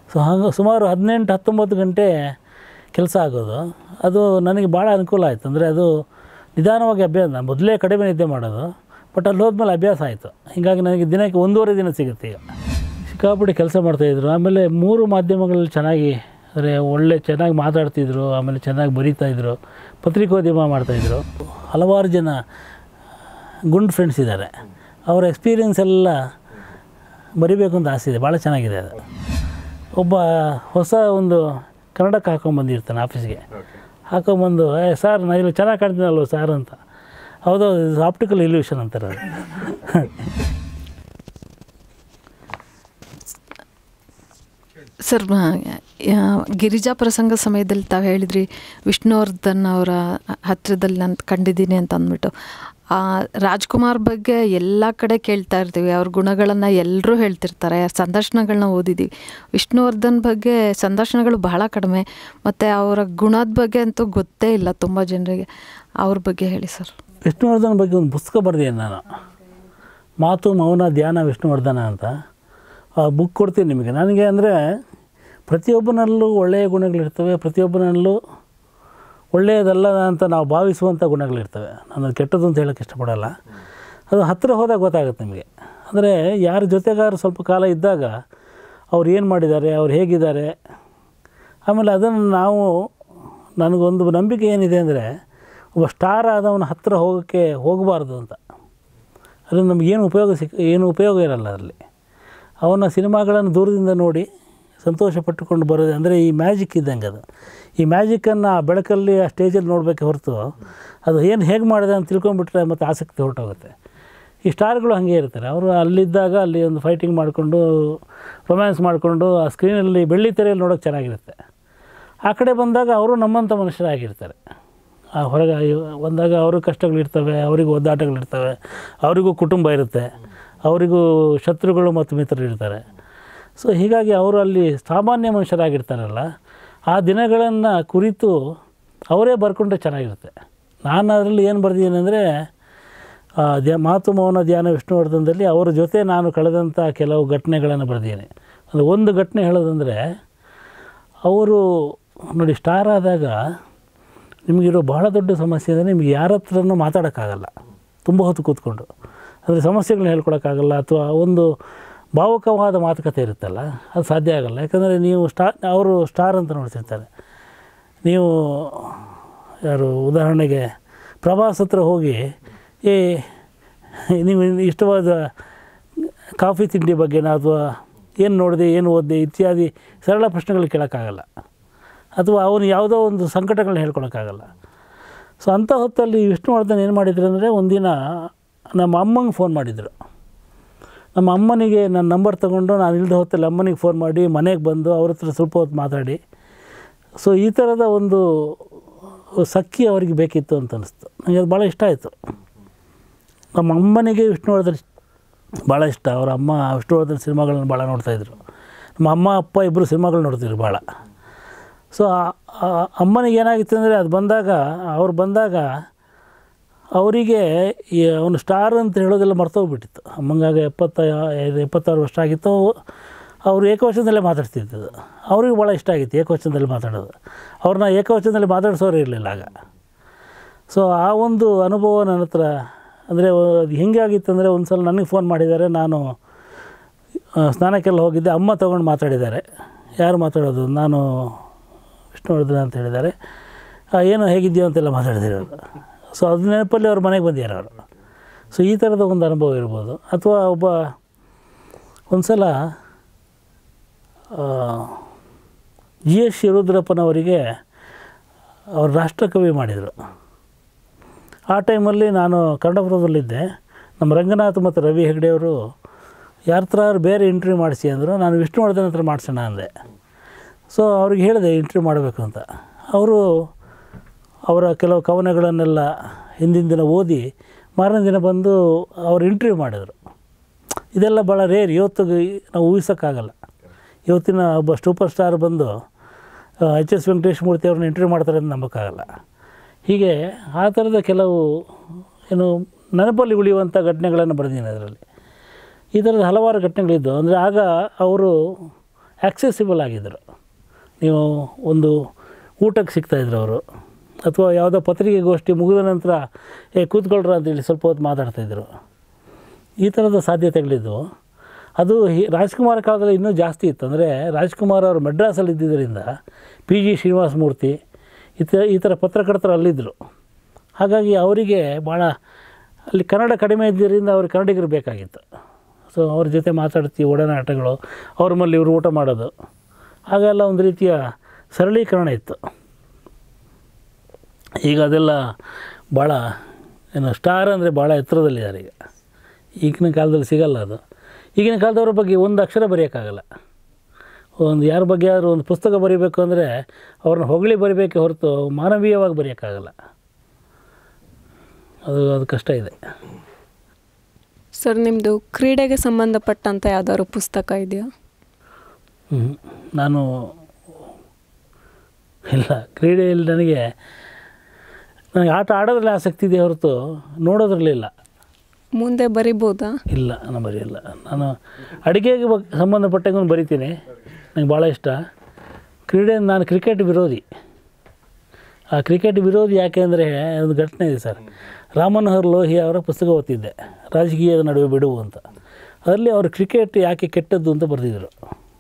So ಹಾಗೆ ಸುಮಾರು ಹದಿನೆಂಟು ಹತ್ತೊಂಬತ್ತು ಗಂಟೆ ಕೆಲಸ ಆಗೋದು ಅದು ನನಗೆ ಭಾಳ ಅನುಕೂಲ ಆಯಿತು ಅಂದರೆ ಅದು ನಿಧಾನವಾಗಿ ಅಭ್ಯಾಸ ನಾನು ಮೊದಲೇ ಕಡಿಮೆ ನಿದ್ದೆ ಮಾಡೋದು ಬಟ್ ಅಲ್ಲಿ ಹೋದ್ಮೇಲೆ ಅಭ್ಯಾಸ ಆಯಿತು ಹೀಗಾಗಿ ನನಗೆ ದಿನಕ್ಕೆ ಒಂದೂವರೆ ದಿನ ಸಿಗುತ್ತೆ ಈಗ ಸಿಕ್ಕಾಪಟ್ಟೆ ಕೆಲಸ ಮಾಡ್ತಾಯಿದ್ರು ಆಮೇಲೆ ಮೂರು ಮಾಧ್ಯಮಗಳಲ್ಲಿ ಚೆನ್ನಾಗಿ ಅಂದರೆ ಒಳ್ಳೆ ಚೆನ್ನಾಗಿ ಮಾತಾಡ್ತಿದ್ರು ಆಮೇಲೆ ಚೆನ್ನಾಗಿ ಬರೀತಾಯಿದ್ರು ಪತ್ರಿಕೋದ್ಯಮ ಮಾಡ್ತಾಯಿದ್ರು ಹಲವಾರು ಜನ ಗುಂಡ್ ಫ್ರೆಂಡ್ಸ್ ಇದ್ದಾರೆ ಅವರ ಎಕ್ಸ್ಪೀರಿಯನ್ಸ್ ಎಲ್ಲ ಬರಿಬೇಕು ಅಂತ ಆಸೆ ಇದೆ ಭಾಳ ಚೆನ್ನಾಗಿದೆ ಅದು ಒಬ್ಬ ಹೊಸ ಒಂದು ಕನ್ನಡಕ್ಕೆ ಹಾಕೊಂಬಂದಿರ್ತಾನೆ ಆಫೀಸ್ಗೆ ಹಾಕೊಂಬಂದು ಏ ಸರ್ ನಾನು ಇಲ್ಲಿ ಚೆನ್ನಾಗಿ ಕಾಣ್ತೀನಲ್ವ ಸರ್ ಅಂತ ಹೌದು ಆಪ್ಟಿಕಲ್ ಇಲ್ಯೂಷನ್ ಅಂತಾರೆ ಅದು ಸರ್ ಮ- ಯಾ- ಗಿರಿಜಾ ಪ್ರಸಂಗ ಸಮಯದಲ್ಲಿ ತಾವು ಹೇಳಿದ್ರಿ ವಿಷ್ಣುವರ್ಧನ್ ಅವರ ಹತ್ತಿರದಲ್ಲಿ ನಾನು ಕಂಡಿದ್ದೀನಿ ಅಂತ ಅಂದ್ಬಿಟ್ಟು ಆ, ರಾಜ್ಕುಮಾರ್ ಬಗ್ಗೆ ಎಲ್ಲ ಕಡೆ ಕೇಳ್ತಾ ಇರ್ತೀವಿ ಅವ್ರ ಗುಣಗಳನ್ನು ಎಲ್ಲರೂ ಹೇಳ್ತಿರ್ತಾರೆ ಸಂದರ್ಶನಗಳನ್ನ ಓದಿದ್ದೀವಿ ವಿಷ್ಣುವರ್ಧನ್ ಬಗ್ಗೆ ಸಂದರ್ಶನಗಳು ಬಹಳ ಕಡಿಮೆ ಮತ್ತು ಅವರ ಗುಣದ ಬಗ್ಗೆ ಅಂತೂ ಗೊತ್ತೇ ಇಲ್ಲ ತುಂಬ ಜನರಿಗೆ ಅವ್ರ ಬಗ್ಗೆ ಹೇಳಿ ಸರ್ ವಿಷ್ಣುವರ್ಧನ ಬಗ್ಗೆ ಒಂದು ಪುಸ್ತಕ ಬರೆದಿದ್ದೀನಿ ನಾನು ಮಾತು ಮೌನ ಧ್ಯಾನ ವಿಷ್ಣುವರ್ಧನ ಅಂತ ಆ ಬುಕ್ ಕೊಡ್ತೀನಿ ನಿಮಗೆ ನನಗೆ ಅಂದರೆ ಪ್ರತಿಯೊಬ್ಬನಲ್ಲೂ ಒಳ್ಳೆಯ ಗುಣಗಳಿರ್ತವೆ ಪ್ರತಿಯೊಬ್ಬನಲ್ಲೂ ಒಳ್ಳೆಯದಲ್ಲ ಅಂತ ನಾವು ಭಾವಿಸುವಂಥ ಗುಣಗಳಿರ್ತವೆ ನಾನು ಅದು ಕೆಟ್ಟದ್ದು ಅಂತ ಹೇಳೋಕ್ಕೆ ಇಷ್ಟಪಡಲ್ಲ ಅದು ಹತ್ತಿರ ಹೋದಾಗ ಗೊತ್ತಾಗುತ್ತೆ ನಿಮಗೆ ಅಂದರೆ ಯಾರ ಜೊತೆಗಾರು ಸ್ವಲ್ಪ ಕಾಲ ಇದ್ದಾಗ ಅವ್ರು ಏನು ಮಾಡಿದ್ದಾರೆ ಅವ್ರು ಹೇಗಿದ್ದಾರೆ ಆಮೇಲೆ ಅದನ್ನು ನಾವು ನನಗೊಂದು ನಂಬಿಕೆ ಏನಿದೆ ಅಂದರೆ ಒಬ್ಬ ಸ್ಟಾರ್ ಆದವನ ಹತ್ತಿರ ಹೋಗೋಕ್ಕೆ ಹೋಗಬಾರ್ದು ಅಂತ ಅದರಿಂದ ನಮಗೇನು ಉಪಯೋಗ ಸಿಕ್ ಏನು ಉಪಯೋಗ ಇರಲ್ಲ ಅದರಲ್ಲಿ ಅವನ ಸಿನಿಮಾಗಳನ್ನು ದೂರದಿಂದ ನೋಡಿ ಸಂತೋಷ ಪಟ್ಟುಕೊಂಡು ಬರೋದು ಅಂದರೆ ಈ ಮ್ಯಾಜಿಕ್ ಇದ್ದಂಗೆ ಅದು ಈ ಮ್ಯಾಜಿಕ್ಕನ್ನು ಆ ಬೆಳಕಲ್ಲಿ ಆ ಸ್ಟೇಜಲ್ಲಿ ನೋಡಬೇಕೆ ಹೊರತು ಅದು ಏನು ಹೇಗೆ ಮಾಡಿದೆ ಅಂತ ತಿಳ್ಕೊಂಬಿಟ್ರೆ ಮತ್ತು ಆಸಕ್ತಿ ಹೊರಟೋಗುತ್ತೆ ಈ ಸ್ಟಾರ್ಗಳು ಹಾಗೆ ಇರ್ತಾರೆ ಅವರು ಅಲ್ಲಿದ್ದಾಗ ಅಲ್ಲಿ ಒಂದು ಫೈಟಿಂಗ್ ಮಾಡಿಕೊಂಡು ರೊಮ್ಯಾನ್ಸ್ ಮಾಡಿಕೊಂಡು ಆ ಸ್ಕ್ರೀನಲ್ಲಿ ಬೆಳ್ಳಿ ತೆರೆಯಲ್ಲಿ ನೋಡೋಕೆ ಚೆನ್ನಾಗಿರುತ್ತೆ ಆ ಕಡೆ ಬಂದಾಗ ಅವರು ನಮ್ಮಂಥ ಮನುಷ್ಯರಾಗಿರ್ತಾರೆ ಆ ಹೊರಗೆ ಬಂದಾಗ ಅವ್ರಿಗೆ ಕಷ್ಟಗಳಿರ್ತವೆ ಅವರಿಗೂ ಒದ್ದಾಟಗಳಿರ್ತವೆ ಅವರಿಗೂ ಕುಟುಂಬ ಇರುತ್ತೆ ಅವರಿಗೂ ಶತ್ರುಗಳು ಮತ್ತು ಮಿತ್ರರು ಇರ್ತಾರೆ ಸೊ ಹೀಗಾಗಿ ಅವರು ಅಲ್ಲಿ ಸಾಮಾನ್ಯ ಮನುಷ್ಯರಾಗಿರ್ತಾರಲ್ಲ ಆ ದಿನಗಳನ್ನು ಕುರಿತು ಅವರೇ ಬರ್ಕೊಂಡ್ರೆ ಚೆನ್ನಾಗಿರುತ್ತೆ ನಾನು ಅದರಲ್ಲಿ ಏನು ಬರೆದಿದ್ದೀನಿ ಅಂದರೆ ಧ್ಯ ಮಾತು ಮೌನ ಧ್ಯಾನ ವಿಷ್ಣುವರ್ಧನದಲ್ಲಿ ಅವರ ಜೊತೆ ನಾನು ಕಳೆದಂಥ ಕೆಲವು ಘಟನೆಗಳನ್ನು ಬರೆದಿದ್ದೀನಿ ಅದು ಒಂದು ಘಟನೆ ಹೇಳೋದಂದರೆ ಅವರು ನೋಡಿ ಸ್ಟಾರ್ ಆದಾಗ ನಿಮಗಿರೋ ಬಹಳ ದೊಡ್ಡ ಸಮಸ್ಯೆ ಅಂದರೆ ನಿಮ್ಗೆ ಯಾರ ಹತ್ರನೂ ಮಾತಾಡೋಕ್ಕಾಗಲ್ಲ ತುಂಬ ಹೊತ್ತು ಕೂತ್ಕೊಂಡು ಅಂದರೆ ಸಮಸ್ಯೆಗಳನ್ನ ಹೇಳ್ಕೊಳಕ್ಕಾಗಲ್ಲ ಅಥವಾ ಒಂದು ಭಾವುಕವಾದ ಮಾತುಕತೆ ಇರುತ್ತಲ್ಲ ಅದು ಸಾಧ್ಯ ಆಗಲ್ಲ ಯಾಕಂದರೆ ನೀವು ಸ್ಟಾರ್ ಅವರು ಸ್ಟಾರ್ ಅಂತ ನೋಡ್ತಿರ್ತಾರೆ ನೀವು ಯಾರು ಉದಾಹರಣೆಗೆ ಪ್ರವಾಸ ಹತ್ರ ಹೋಗಿ ಏ ನೀವು ಇಷ್ಟವಾದ ಕಾಫಿ ತಿಂಡಿ ಬಗ್ಗೆನ ಅಥವಾ ಏನು ನೋಡಿದೆ ಏನು ಓದಿದೆ ಇತ್ಯಾದಿ ಸರಳ ಪ್ರಶ್ನೆಗಳು ಕೇಳೋಕ್ಕಾಗಲ್ಲ ಅಥವಾ ಅವನು ಯಾವುದೋ ಒಂದು ಸಂಕಟಗಳನ್ನ ಹೇಳ್ಕೊಳಕ್ಕಾಗಲ್ಲ ಸೊ ಅಂಥ ಹೊತ್ತಲ್ಲಿ ವಿಷ್ಣುವರ್ಧನ್ ಏನು ಮಾಡಿದ್ರು ಅಂದರೆ ಒಂದಿನ ನಮ್ಮ ಅಮ್ಮಂಗೆ ಫೋನ್ ಮಾಡಿದರು ನಮ್ಮ ಅಮ್ಮನಿಗೆ ನನ್ನ ನಂಬರ್ ತೊಗೊಂಡು ನಾನು ಇಲ್ಲದ ಹೊತ್ತಲ್ಲಿ ಅಮ್ಮನಿಗೆ ಫೋನ್ ಮಾಡಿ ಮನೆಗೆ ಬಂದು ಅವ್ರ ಹತ್ರ ಸ್ವಲ್ಪ ಹೊತ್ತು ಮಾತಾಡಿ ಸೊ ಈ ಥರದ ಒಂದು ಸಖಿ ಅವರಿಗೆ ಬೇಕಿತ್ತು ಅಂತ ಅನಿಸ್ತು ನನಗೆ ಅದು ಭಾಳ ಇಷ್ಟ ಆಯಿತು ನಮ್ಮ ಅಮ್ಮನಿಗೆ ವಿಷ್ಣುವರ್ಧನ್ ಭಾಳ ಇಷ್ಟ ಅವರ ಅಮ್ಮ ವಿಷ್ಣುವರ್ಧನ್ ಸಿನಿಮಾಗಳನ್ನ ಭಾಳ ನೋಡ್ತಾಯಿದ್ರು ನಮ್ಮ ಅಮ್ಮ ಅಪ್ಪ ಇಬ್ಬರು ಸಿನಿಮಾಗಳು ನೋಡ್ತಿದ್ರು ಭಾಳ ಸೊ ಅಮ್ಮನಿಗೆ ಏನಾಗಿತ್ತು ಅಂದರೆ ಅದು ಬಂದಾಗ ಅವ್ರು ಬಂದಾಗ ಅವರಿಗೆ ಈ ಅವನು ಸ್ಟಾರ್ ಅಂತ ಹೇಳೋದೆಲ್ಲ ಮರ್ತೋಗ್ಬಿಟ್ಟಿತ್ತು ಅಮ್ಮಂಗಾಗ ಎಪ್ಪತ್ತ ಐದು ಎಪ್ಪತ್ತಾರು ವರ್ಷ ಆಗಿತ್ತು ಅವರು ಏಕವಚನದಲ್ಲೇ ಮಾತಾಡ್ತಿದ್ದದು ಅವ್ರಿಗೆ ಭಾಳ ಇಷ್ಟ ಆಗಿತ್ತು ಏಕವಚನದಲ್ಲಿ ಮಾತಾಡೋದು ಅವ್ರನ್ನ ಏಕವಚನದಲ್ಲಿ ಮಾತಾಡಿಸೋರು ಇರಲಿಲ್ಲ ಆಗ ಸೊ ಆ ಒಂದು ಅನುಭವ ನನ್ನ ಹತ್ರ ಅಂದರೆ ಅದು ಹೆಂಗೆ ಆಗಿತ್ತು ಅಂದರೆ ಒಂದು ಸಲ ನನಗೆ ಫೋನ್ ಮಾಡಿದ್ದಾರೆ ನಾನು ಆ, ಸ್ನಾನಕ್ಕೆಲ್ಲ ಹೋಗಿದ್ದೆ ಅಮ್ಮ ತೊಗೊಂಡು ಮಾತಾಡಿದ್ದಾರೆ ಯಾರು ಮಾತಾಡೋದು ನಾನು ವಿಷ್ಣುವರ್ಧನ ಅಂತ ಹೇಳಿದ್ದಾರೆ ಆ, ಏನು ಹೇಗಿದೆಯೋ ಅಂತೆಲ್ಲ ಮಾತಾಡಿದಿರೋರು ಸೊ ಅದು ನೆನಪಲ್ಲಿ ಅವ್ರ ಮನೆಗೆ ಬಂದಿದ್ದಾರೆ ಅವರು ಸೊ ಈ ಥರದ ಒಂದು ಅನುಭವ ಇರ್ಬೋದು ಅಥವಾ ಒಬ್ಬ ಒಂದು ಸಲ ಜಿ ಎಸ್ ಶಿವರುದ್ರಪ್ಪನವರಿಗೆ ಅವರು ರಾಷ್ಟ್ರಕವಿ ಮಾಡಿದರು ಆ ಟೈಮಲ್ಲಿ ನಾನು ಕನ್ನಡಪುರದಲ್ಲಿದ್ದೆ ನಮ್ಮ ರಂಗನಾಥ್ ಮತ್ತು ರವಿ ಹೆಗ್ಡೆಯವರು ಯಾರ ಹತ್ರ ಬೇರೆ ಇಂಟರ್ವ್ಯೂ ಮಾಡಿಸಿ ಅಂದರು ನಾನು ವಿಷ್ಣುವರ್ಧನ್ ಹತ್ರ ಮಾಡಿಸೋಣ ಅಂದೆ ಸೊ ಅವ್ರಿಗೆ ಹೇಳಿದೆ ಇಂಟರ್ವ್ಯೂ ಮಾಡಬೇಕು ಅಂತ ಅವರು ಅವರ ಕೆಲವು ಕವನಗಳನ್ನೆಲ್ಲ ಹಿಂದಿನ ದಿನ ಓದಿ ಮಾರನೇ ದಿನ ಬಂದು ಅವ್ರು ಇಂಟರ್ವ್ಯೂ ಮಾಡಿದರು ಇದೆಲ್ಲ ಭಾಳ ರೇರ್ ಇವತ್ತು ನಾವು ಊಹಿಸೋಕ್ಕಾಗಲ್ಲ ಇವತ್ತಿನ ಒಬ್ಬ ಸೂಪರ್ ಸ್ಟಾರ್ ಬಂದು ಎಚ್ ಎಸ್ ವೆಂಕಟೇಶ್ ಮೂರ್ತಿ ಅವ್ರನ್ನ ಇಂಟರ್ವ್ಯೂ ಮಾಡ್ತಾರೆ ಅಂತ ನಂಬೋಕ್ಕಾಗಲ್ಲ ಹೀಗೆ ಆ ಥರದ ಕೆಲವು ಏನು ನೆನಪಲ್ಲಿ ಉಳಿಯುವಂಥ ಘಟನೆಗಳನ್ನು ಬರೆದಿದ್ದೀನಿ ಅದರಲ್ಲಿ ಈ ಥರದ ಹಲವಾರು ಘಟನೆಗಳಿದ್ದು ಅಂದರೆ ಆಗ ಅವರು ಆಕ್ಸೆಸಿಬಲ್ ಆಗಿದ್ದರು ನೀವು ಒಂದು ಊಟಕ್ಕೆ ಸಿಗ್ತಾಯಿದ್ರು ಅವರು ಅಥವಾ ಯಾವುದೋ ಪತ್ರಿಕೆಗೋಷ್ಠಿ ಮುಗಿದ ನಂತರ ಏ ಕೂತ್ಕೊಳ್ರ ಅಂತೇಳಿ ಸ್ವಲ್ಪ ಹೊತ್ತು ಮಾತಾಡ್ತಾಯಿದ್ರು ಈ ಥರದ ಸಾಧ್ಯತೆಗಳಿದ್ವು ಅದು ಹಿ- ರಾಜ್ಕುಮಾರ್ ಕಾಲದಲ್ಲಿ ಇನ್ನೂ ಜಾಸ್ತಿ ಇತ್ತು ಅಂದರೆ ರಾಜ್ಕುಮಾರ್ ಅವರು ಮಡ್ರಾಸಲ್ಲಿ ಇದ್ದಿದ್ದರಿಂದ ಪಿ ಜಿ ಶ್ರೀನಿವಾಸ ಮೂರ್ತಿ ಈ ಥರ ಈ ಥರ ಪತ್ರಕರ್ತರು ಅಲ್ಲಿದ್ದರು ಹಾಗಾಗಿ ಅವರಿಗೆ ಭಾಳ ಅಲ್ಲಿ ಕನ್ನಡ ಕಡಿಮೆ ಇದ್ದರಿಂದ ಅವ್ರಿಗೆ ಕನ್ನಡಿಗರು ಬೇಕಾಗಿತ್ತು ಸೊ ಅವ್ರ ಜೊತೆ ಮಾತಾಡ್ತೀವಿ ಒಡನಾಟಗಳು ಅವ್ರ ಮೇಲೆ ಇವರು ಊಟ ಮಾಡೋದು ಹಾಗೆಲ್ಲ ಒಂದು ರೀತಿಯ ಸರಳೀಕರಣ ಇತ್ತು ಈಗ ಅದೆಲ್ಲ ಭಾಳ ಏನು ಸ್ಟಾರ್ ಅಂದರೆ ಭಾಳ ಎತ್ತರದಲ್ಲಿದ್ದಾರೆ ಈಗ ಈಗಿನ ಕಾಲದಲ್ಲಿ ಸಿಗಲ್ಲ ಅದು ಈಗಿನ ಕಾಲದವ್ರ ಬಗ್ಗೆ ಒಂದು ಅಕ್ಷರ ಬರೆಯೋಕ್ಕಾಗಲ್ಲ ಒಂದು ಯಾರ ಬಗ್ಗೆ ಆದರೂ ಒಂದು ಪುಸ್ತಕ ಬರೀಬೇಕು ಅಂದರೆ ಅವ್ರನ್ನ ಹೊಗಳಿ ಬರೀಬೇಕೆ ಹೊರತು ಮಾನವೀಯವಾಗಿ ಬರೆಯೋಕ್ಕಾಗಲ್ಲ ಅದು ಅದು ಕಷ್ಟ ಇದೆ ಸರ್ ನಿಮ್ಮದು ಕ್ರೀಡೆಗೆ ಸಂಬಂಧಪಟ್ಟಂಥ ಯಾವ್ದಾದ್ರು ಪುಸ್ತಕ ಇದೆಯಾ ಹ್ಮ್. ನಾನು ಇಲ್ಲ ಕ್ರೀಡೆಯಲ್ಲಿ ನನಗೆ ನನಗೆ ಆಟ ಆಡೋದ್ರಲ್ಲಿ ಆಸಕ್ತಿ ಇದೆ ಹೊರತು ನೋಡೋದ್ರಲ್ಲಿಲ್ಲ ಮುಂದೆ ಬರಿಬೋದಾ ಇಲ್ಲ ನಾನು ಬರೆಯಲ್ಲ ನಾನು ಅಡುಗೆಗೆ ಬಗ್ ಸಂಬಂಧಪಟ್ಟಂಗೆ ಒಂದು ಬರಿತೀನಿ ನನಗೆ ಭಾಳ ಇಷ್ಟ ಕ್ರೀಡೆ ನಾನು ಕ್ರಿಕೆಟ್ ವಿರೋಧಿ ಆ ಕ್ರಿಕೆಟ್ ವಿರೋಧಿ ಯಾಕೆ ಅಂದರೆ ಒಂದು ಘಟನೆ ಇದೆ ಸರ್ ರಾಮನೋಹರ್ ಲೋಹಿ ಅವರ ಪುಸ್ತಕ ಓದ್ತಿದ್ದೆ ರಾಜಕೀಯದ ನಡುವೆ ಬಿಡುವು ಅಂತ ಅದರಲ್ಲಿ ಅವರು ಕ್ರಿಕೆಟ್ ಯಾಕೆ ಕೆಟ್ಟದ್ದು ಅಂತ ಬರೆದಿದ್ರು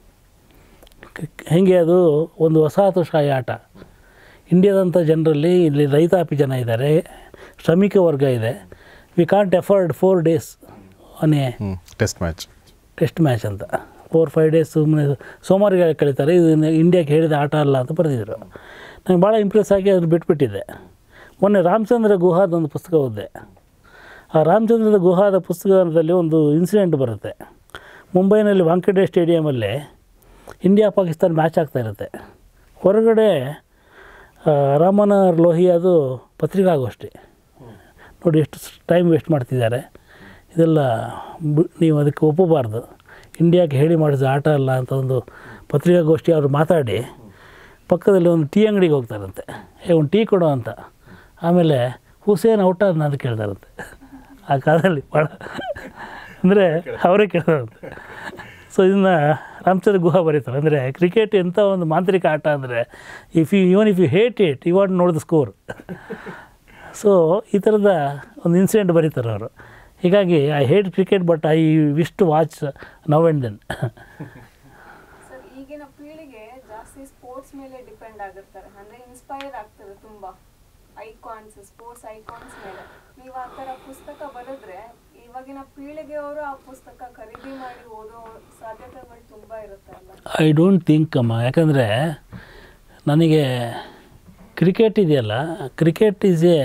ಹೇಗೆ ಅದು ಒಂದು ವಸಾಹತುಶಾಹಿ ಆಟ ಇಂಡಿಯಾದಂಥ ಜನರಲ್ಲಿ ಇಲ್ಲಿ ರೈತಾಪಿ ಜನ ಇದ್ದಾರೆ ಶ್ರಮಿಕ ವರ್ಗ ಇದೆ we can't afford four days on a hmm test match test match ಅಂತ ಫೋರ್ ಫೈವ್ ಡೇಸ್ ಸುಮ್ಮನೆ ಸೋಮವಾರಿಗೆ ಕಳೀತಾರೆ ಇದು ಇಂಡಿಯಾಕ್ಕೆ ಹೇಳಿದ ಆಟ ಅಲ್ಲ ಅಂತ ಬರೆದಿದ್ರು ನನಗೆ ಭಾಳ ಇಂಪ್ರೆಸ್ ಆಗಿ ಅದನ್ನು ಬಿಟ್ಬಿಟ್ಟಿದ್ದೆ ಮೊನ್ನೆ ರಾಮಚಂದ್ರ ಗುಹಾದ ಒಂದು ಪುಸ್ತಕ ಓದಿದೆ ಆ ರಾಮಚಂದ್ರದ ಗುಹಾದ ಪುಸ್ತಕದಲ್ಲಿ ಒಂದು ಇನ್ಸಿಡೆಂಟ್ ಬರುತ್ತೆ ಮುಂಬೈನಲ್ಲಿ ವಾಂಕಡೆ ಸ್ಟೇಡಿಯಮಲ್ಲಿ ಇಂಡಿಯಾ ಪಾಕಿಸ್ತಾನ ಮ್ಯಾಚ್ ಆಗ್ತಾ ಇರುತ್ತೆ ಹೊರಗಡೆ ಆ, ರಾಮನೋಹರ್ ಲೋಹಿಯಾದು ಪತ್ರಿಕಾಗೋಷ್ಠಿ ನೋಡಿ ಎಷ್ಟು ಟೈಮ್ ವೇಸ್ಟ್ ಮಾಡ್ತಿದ್ದಾರೆ ಇದೆಲ್ಲ ಬಿ- ನೀವು ಅದಕ್ಕೆ ಒಪ್ಪಬಾರ್ದು ಇಂಡಿಯಾಕ್ಕೆ ಹೇಳಿ ಮಾಡಿದ ಆಟ ಅಲ್ಲ ಅಂತ ಒಂದು ಪತ್ರಿಕಾಗೋಷ್ಠಿ ಅವರು ಮಾತಾಡಿ ಪಕ್ಕದಲ್ಲಿ ಒಂದು ಟೀ ಅಂಗಡಿಗೆ ಹೋಗ್ತಾರಂತೆ ಏ ಒಂದು ಟೀ ಕೊಡು ಅಂತ ಆಮೇಲೆ ಹುಸೇನ್ ಔಟ ಅಂತ ಕೇಳ್ತಾರಂತೆ ಆ ಕಾಲದಲ್ಲಿ ಭಾಳ ಅಂದರೆ ಅವರೇ ಕೇಳ್ತಾರಂತೆ ಸೊ ಇದನ್ನು ರಾಮಚಂದ್ರ ಗುಹಾ ಬರೀತಾರೆ ಅಂದರೆ ಕ್ರಿಕೆಟ್ ಎಂಥ ಒಂದು ಮಾಂತ್ರಿಕ ಆಟ ಅಂದರೆ if you even if you hate it you want ನೋಡ್ ದ ಸ್ಕೋರ್ ಸೊ ಈ ಥರದ ಒಂದು ಇನ್ಸಿಡೆಂಟ್ ಬರೀತಾರೆ ಅವರು ಹೀಗಾಗಿ I hate cricket but I wish to watch now and then sir ಈಗಿನ ಪೀಳಿಗೆ ಜಾಸ್ತಿ ಸ್ಪೋರ್ಟ್ಸ್ ಮೇಲೆ ಡಿಪೆಂಡ್ ಆಗಿರ್ತಾರೆ ಅಂದ್ರೆ ಇನ್ಸ್ಪೈರ್ ಆಗ್ತಾರೆ ತುಂಬಾ ಐಕಾನ್ಸ್ ಸ್ಪೋರ್ಟ್ಸ್ ಐಕಾನ್ಸ್ ಮೇಲೆ ನೀವು ಆ ಥರ ಪುಸ್ತಕ ಬರೆದ್ರೆ ಇವಾಗಿನ ಪೀಳಿಗೆಯವರು ಆ ಪುಸ್ತಕ ಖರೀದಿ ಮಾಡಿ ಓದೋ ಸಾಧ್ಯತೆಗಳು ತುಂಬಾ ಇರುತ್ತೆ ಅಲ್ಲ ಐ ಡೋಂಟ್ ಥಿಂಕ್ ಅಮ್ಮ ಯಾಕಂದರೆ ನನಗೆ ಕ್ರಿಕೆಟ್ ಇದೆಯಲ್ಲ ಕ್ರಿಕೆಟ್ ಈಸ್ ಎ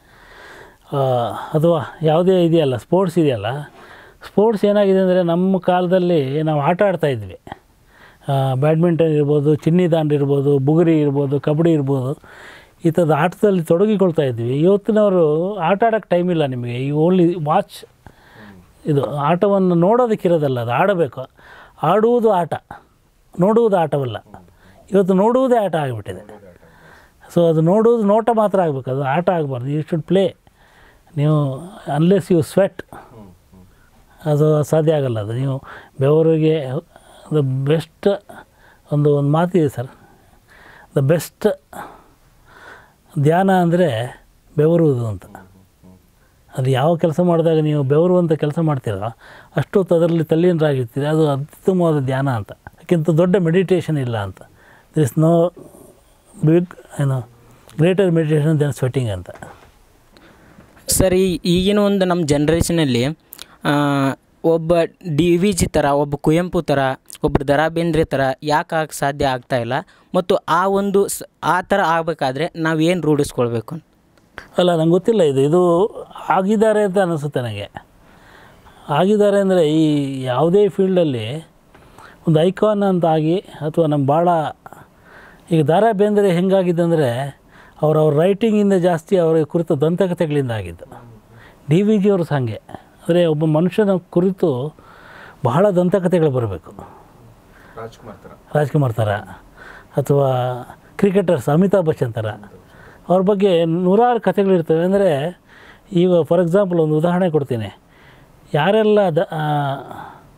ಅಥವಾ ಯಾವುದೇ ಇದೆಯಲ್ಲ ಸ್ಪೋರ್ಟ್ಸ್ ಇದೆಯಲ್ಲ ಸ್ಪೋರ್ಟ್ಸ್ ಏನಾಗಿದೆ ಅಂದರೆ ನಮ್ಮ ಕಾಲದಲ್ಲಿ ನಾವು ಆಟ ಆಡ್ತಾ ಇದ್ವಿ ಬ್ಯಾಡ್ಮಿಂಟನ್ ಇರ್ಬೋದು ಚಿನ್ನಿ ದಾಂಡು ಇರ್ಬೋದು ಬುಗುರಿ ಇರ್ಬೋದು ಕಬಡ್ಡಿ ಇರ್ಬೋದು ಈ ಥರದ ಆಟದಲ್ಲಿ ತೊಡಗಿಕೊಳ್ತಾ ಇದ್ವಿ ಇವತ್ತಿನವರು ಆಟ ಆಡೋಕ್ಕೆ ಟೈಮ್ ಇಲ್ಲ ನಿಮಗೆ ಈ ಓನ್ಲಿ ವಾಚ್ ಇದು ಆಟವನ್ನು ನೋಡೋದಕ್ಕಿರೋದಲ್ಲ ಅದು ಆಡಬೇಕು ಆಡುವುದು ಆಟ ನೋಡುವುದು ಆಟವಲ್ಲ ಇವತ್ತು ನೋಡುವುದೇ ಆಟ ಆಗಿಬಿಟ್ಟಿದೆ ಸೊ ಅದು ನೋಡುವುದು ನೋಟ ಮಾತ್ರ ಆಗಬೇಕು ಅದು ಆಟ ಆಗಬಾರ್ದು ಯು ಶುಡ್ ಪ್ಲೇ ನೀವು ಅನ್ಲೆಸ್ ಯು ಸ್ವೆಟ್ ಅದು ಸಾಧ್ಯ ಆಗಲ್ಲ ಅದು ನೀವು ಬೆವರಿಗೆ ದ ಬೆಸ್ಟ್ ಒಂದು ಒಂದು ಮಾತಿದೆ ಸರ್ ದ ಬೆಸ್ಟ್ ಧ್ಯಾನ ಅಂದರೆ ಬೆವರುವುದು ಅಂತ ಅದು ಯಾವ ಕೆಲಸ ಮಾಡಿದಾಗ ನೀವು ಬೆವರುವಂಥ ಕೆಲಸ ಮಾಡ್ತೀರೋ ಅಷ್ಟೊತ್ತು ಅದರಲ್ಲಿ ತಲ್ಲೀನರಾಗಿರ್ತೀರಿ ಅದು ಅತ್ಯುತ್ತಮವಾದ ಧ್ಯಾನ ಅಂತ ಅದಕ್ಕಿಂತ ದೊಡ್ಡ ಮೆಡಿಟೇಷನ್ ಇಲ್ಲ ಅಂತ ದಿರ್ ಇಸ್ ನೋ ಬಿಗ್ ಏನು ಗ್ರೇಟರ್ ಮೆಡಿಟೇಷನ್ ದೆನ್ ಸ್ವೆಟ್ಟಿಂಗ್ ಅಂತ ಸರ್ ಈ ಈಗಿನ ಒಂದು ನಮ್ಮ ಜನ್ರೇಷನಲ್ಲಿ ಒಬ್ಬ ಡಿ ವಿ ಜಿ ಥರ ಒಬ್ಬ ಕುವೆಂಪು ಥರ ಒಬ್ಬ ದರಾ ಬೇಂದ್ರೆ ಥರ ಯಾಕೆ ಆಗಕ್ಕೆ ಸಾಧ್ಯ ಆಗ್ತಾ ಇಲ್ಲ ಮತ್ತು ಆ ಒಂದು ಸ್ ಆ ಥರ ಆಗಬೇಕಾದ್ರೆ ನಾವು ಏನು ರೂಢಿಸ್ಕೊಳ್ಬೇಕು ಅಲ್ಲ ನಂಗೆ ಗೊತ್ತಿಲ್ಲ ಇದು ಇದು ಆಗಿದ್ದಾರೆ ಅಂತ ಅನಿಸುತ್ತೆ ನನಗೆ ಆಗಿದ್ದಾರೆ ಅಂದರೆ ಈ ಯಾವುದೇ ಫೀಲ್ಡಲ್ಲಿ ಒಂದು ಐಕಾನ್ ಅಂತ ಆಗಿ ಅಥವಾ ನಮ್ಮ ಭಾಳ ಈಗ ದಾರಾ ಬೇಂದ್ರೆ ಹೆಂಗಾಗಿದೆ ಅಂದರೆ ಅವ್ರ ಅವ್ರ ರೈಟಿಂಗಿಂದ ಜಾಸ್ತಿ ಅವರ ಕುರಿತ ದಂತಕಥೆಗಳಿಂದ ಆಗಿದ್ದು ಡಿ ವಿ ಜಿ ಅವರು ಸಹ ಹಾಗೆ ಅಂದರೆ ಒಬ್ಬ ಮನುಷ್ಯನ ಕುರಿತು ಬಹಳ ದಂತಕಥೆಗಳು ಬರಬೇಕು ರಾಜ್ಕುಮಾರ್ ಥರ ಅಥವಾ ಕ್ರಿಕೆಟರ್ಸ್ ಅಮಿತಾಬ್ ಬಚ್ಚನ್ ಥರ ಅವ್ರ ಬಗ್ಗೆ ನೂರಾರು ಕಥೆಗಳಿರ್ತವೆ ಅಂದರೆ ಈಗ ಫಾರ್ ಎಕ್ಸಾಂಪಲ್ ಒಂದು ಉದಾಹರಣೆ ಕೊಡ್ತೀನಿ ಯಾರೆಲ್ಲ ದ ಆ,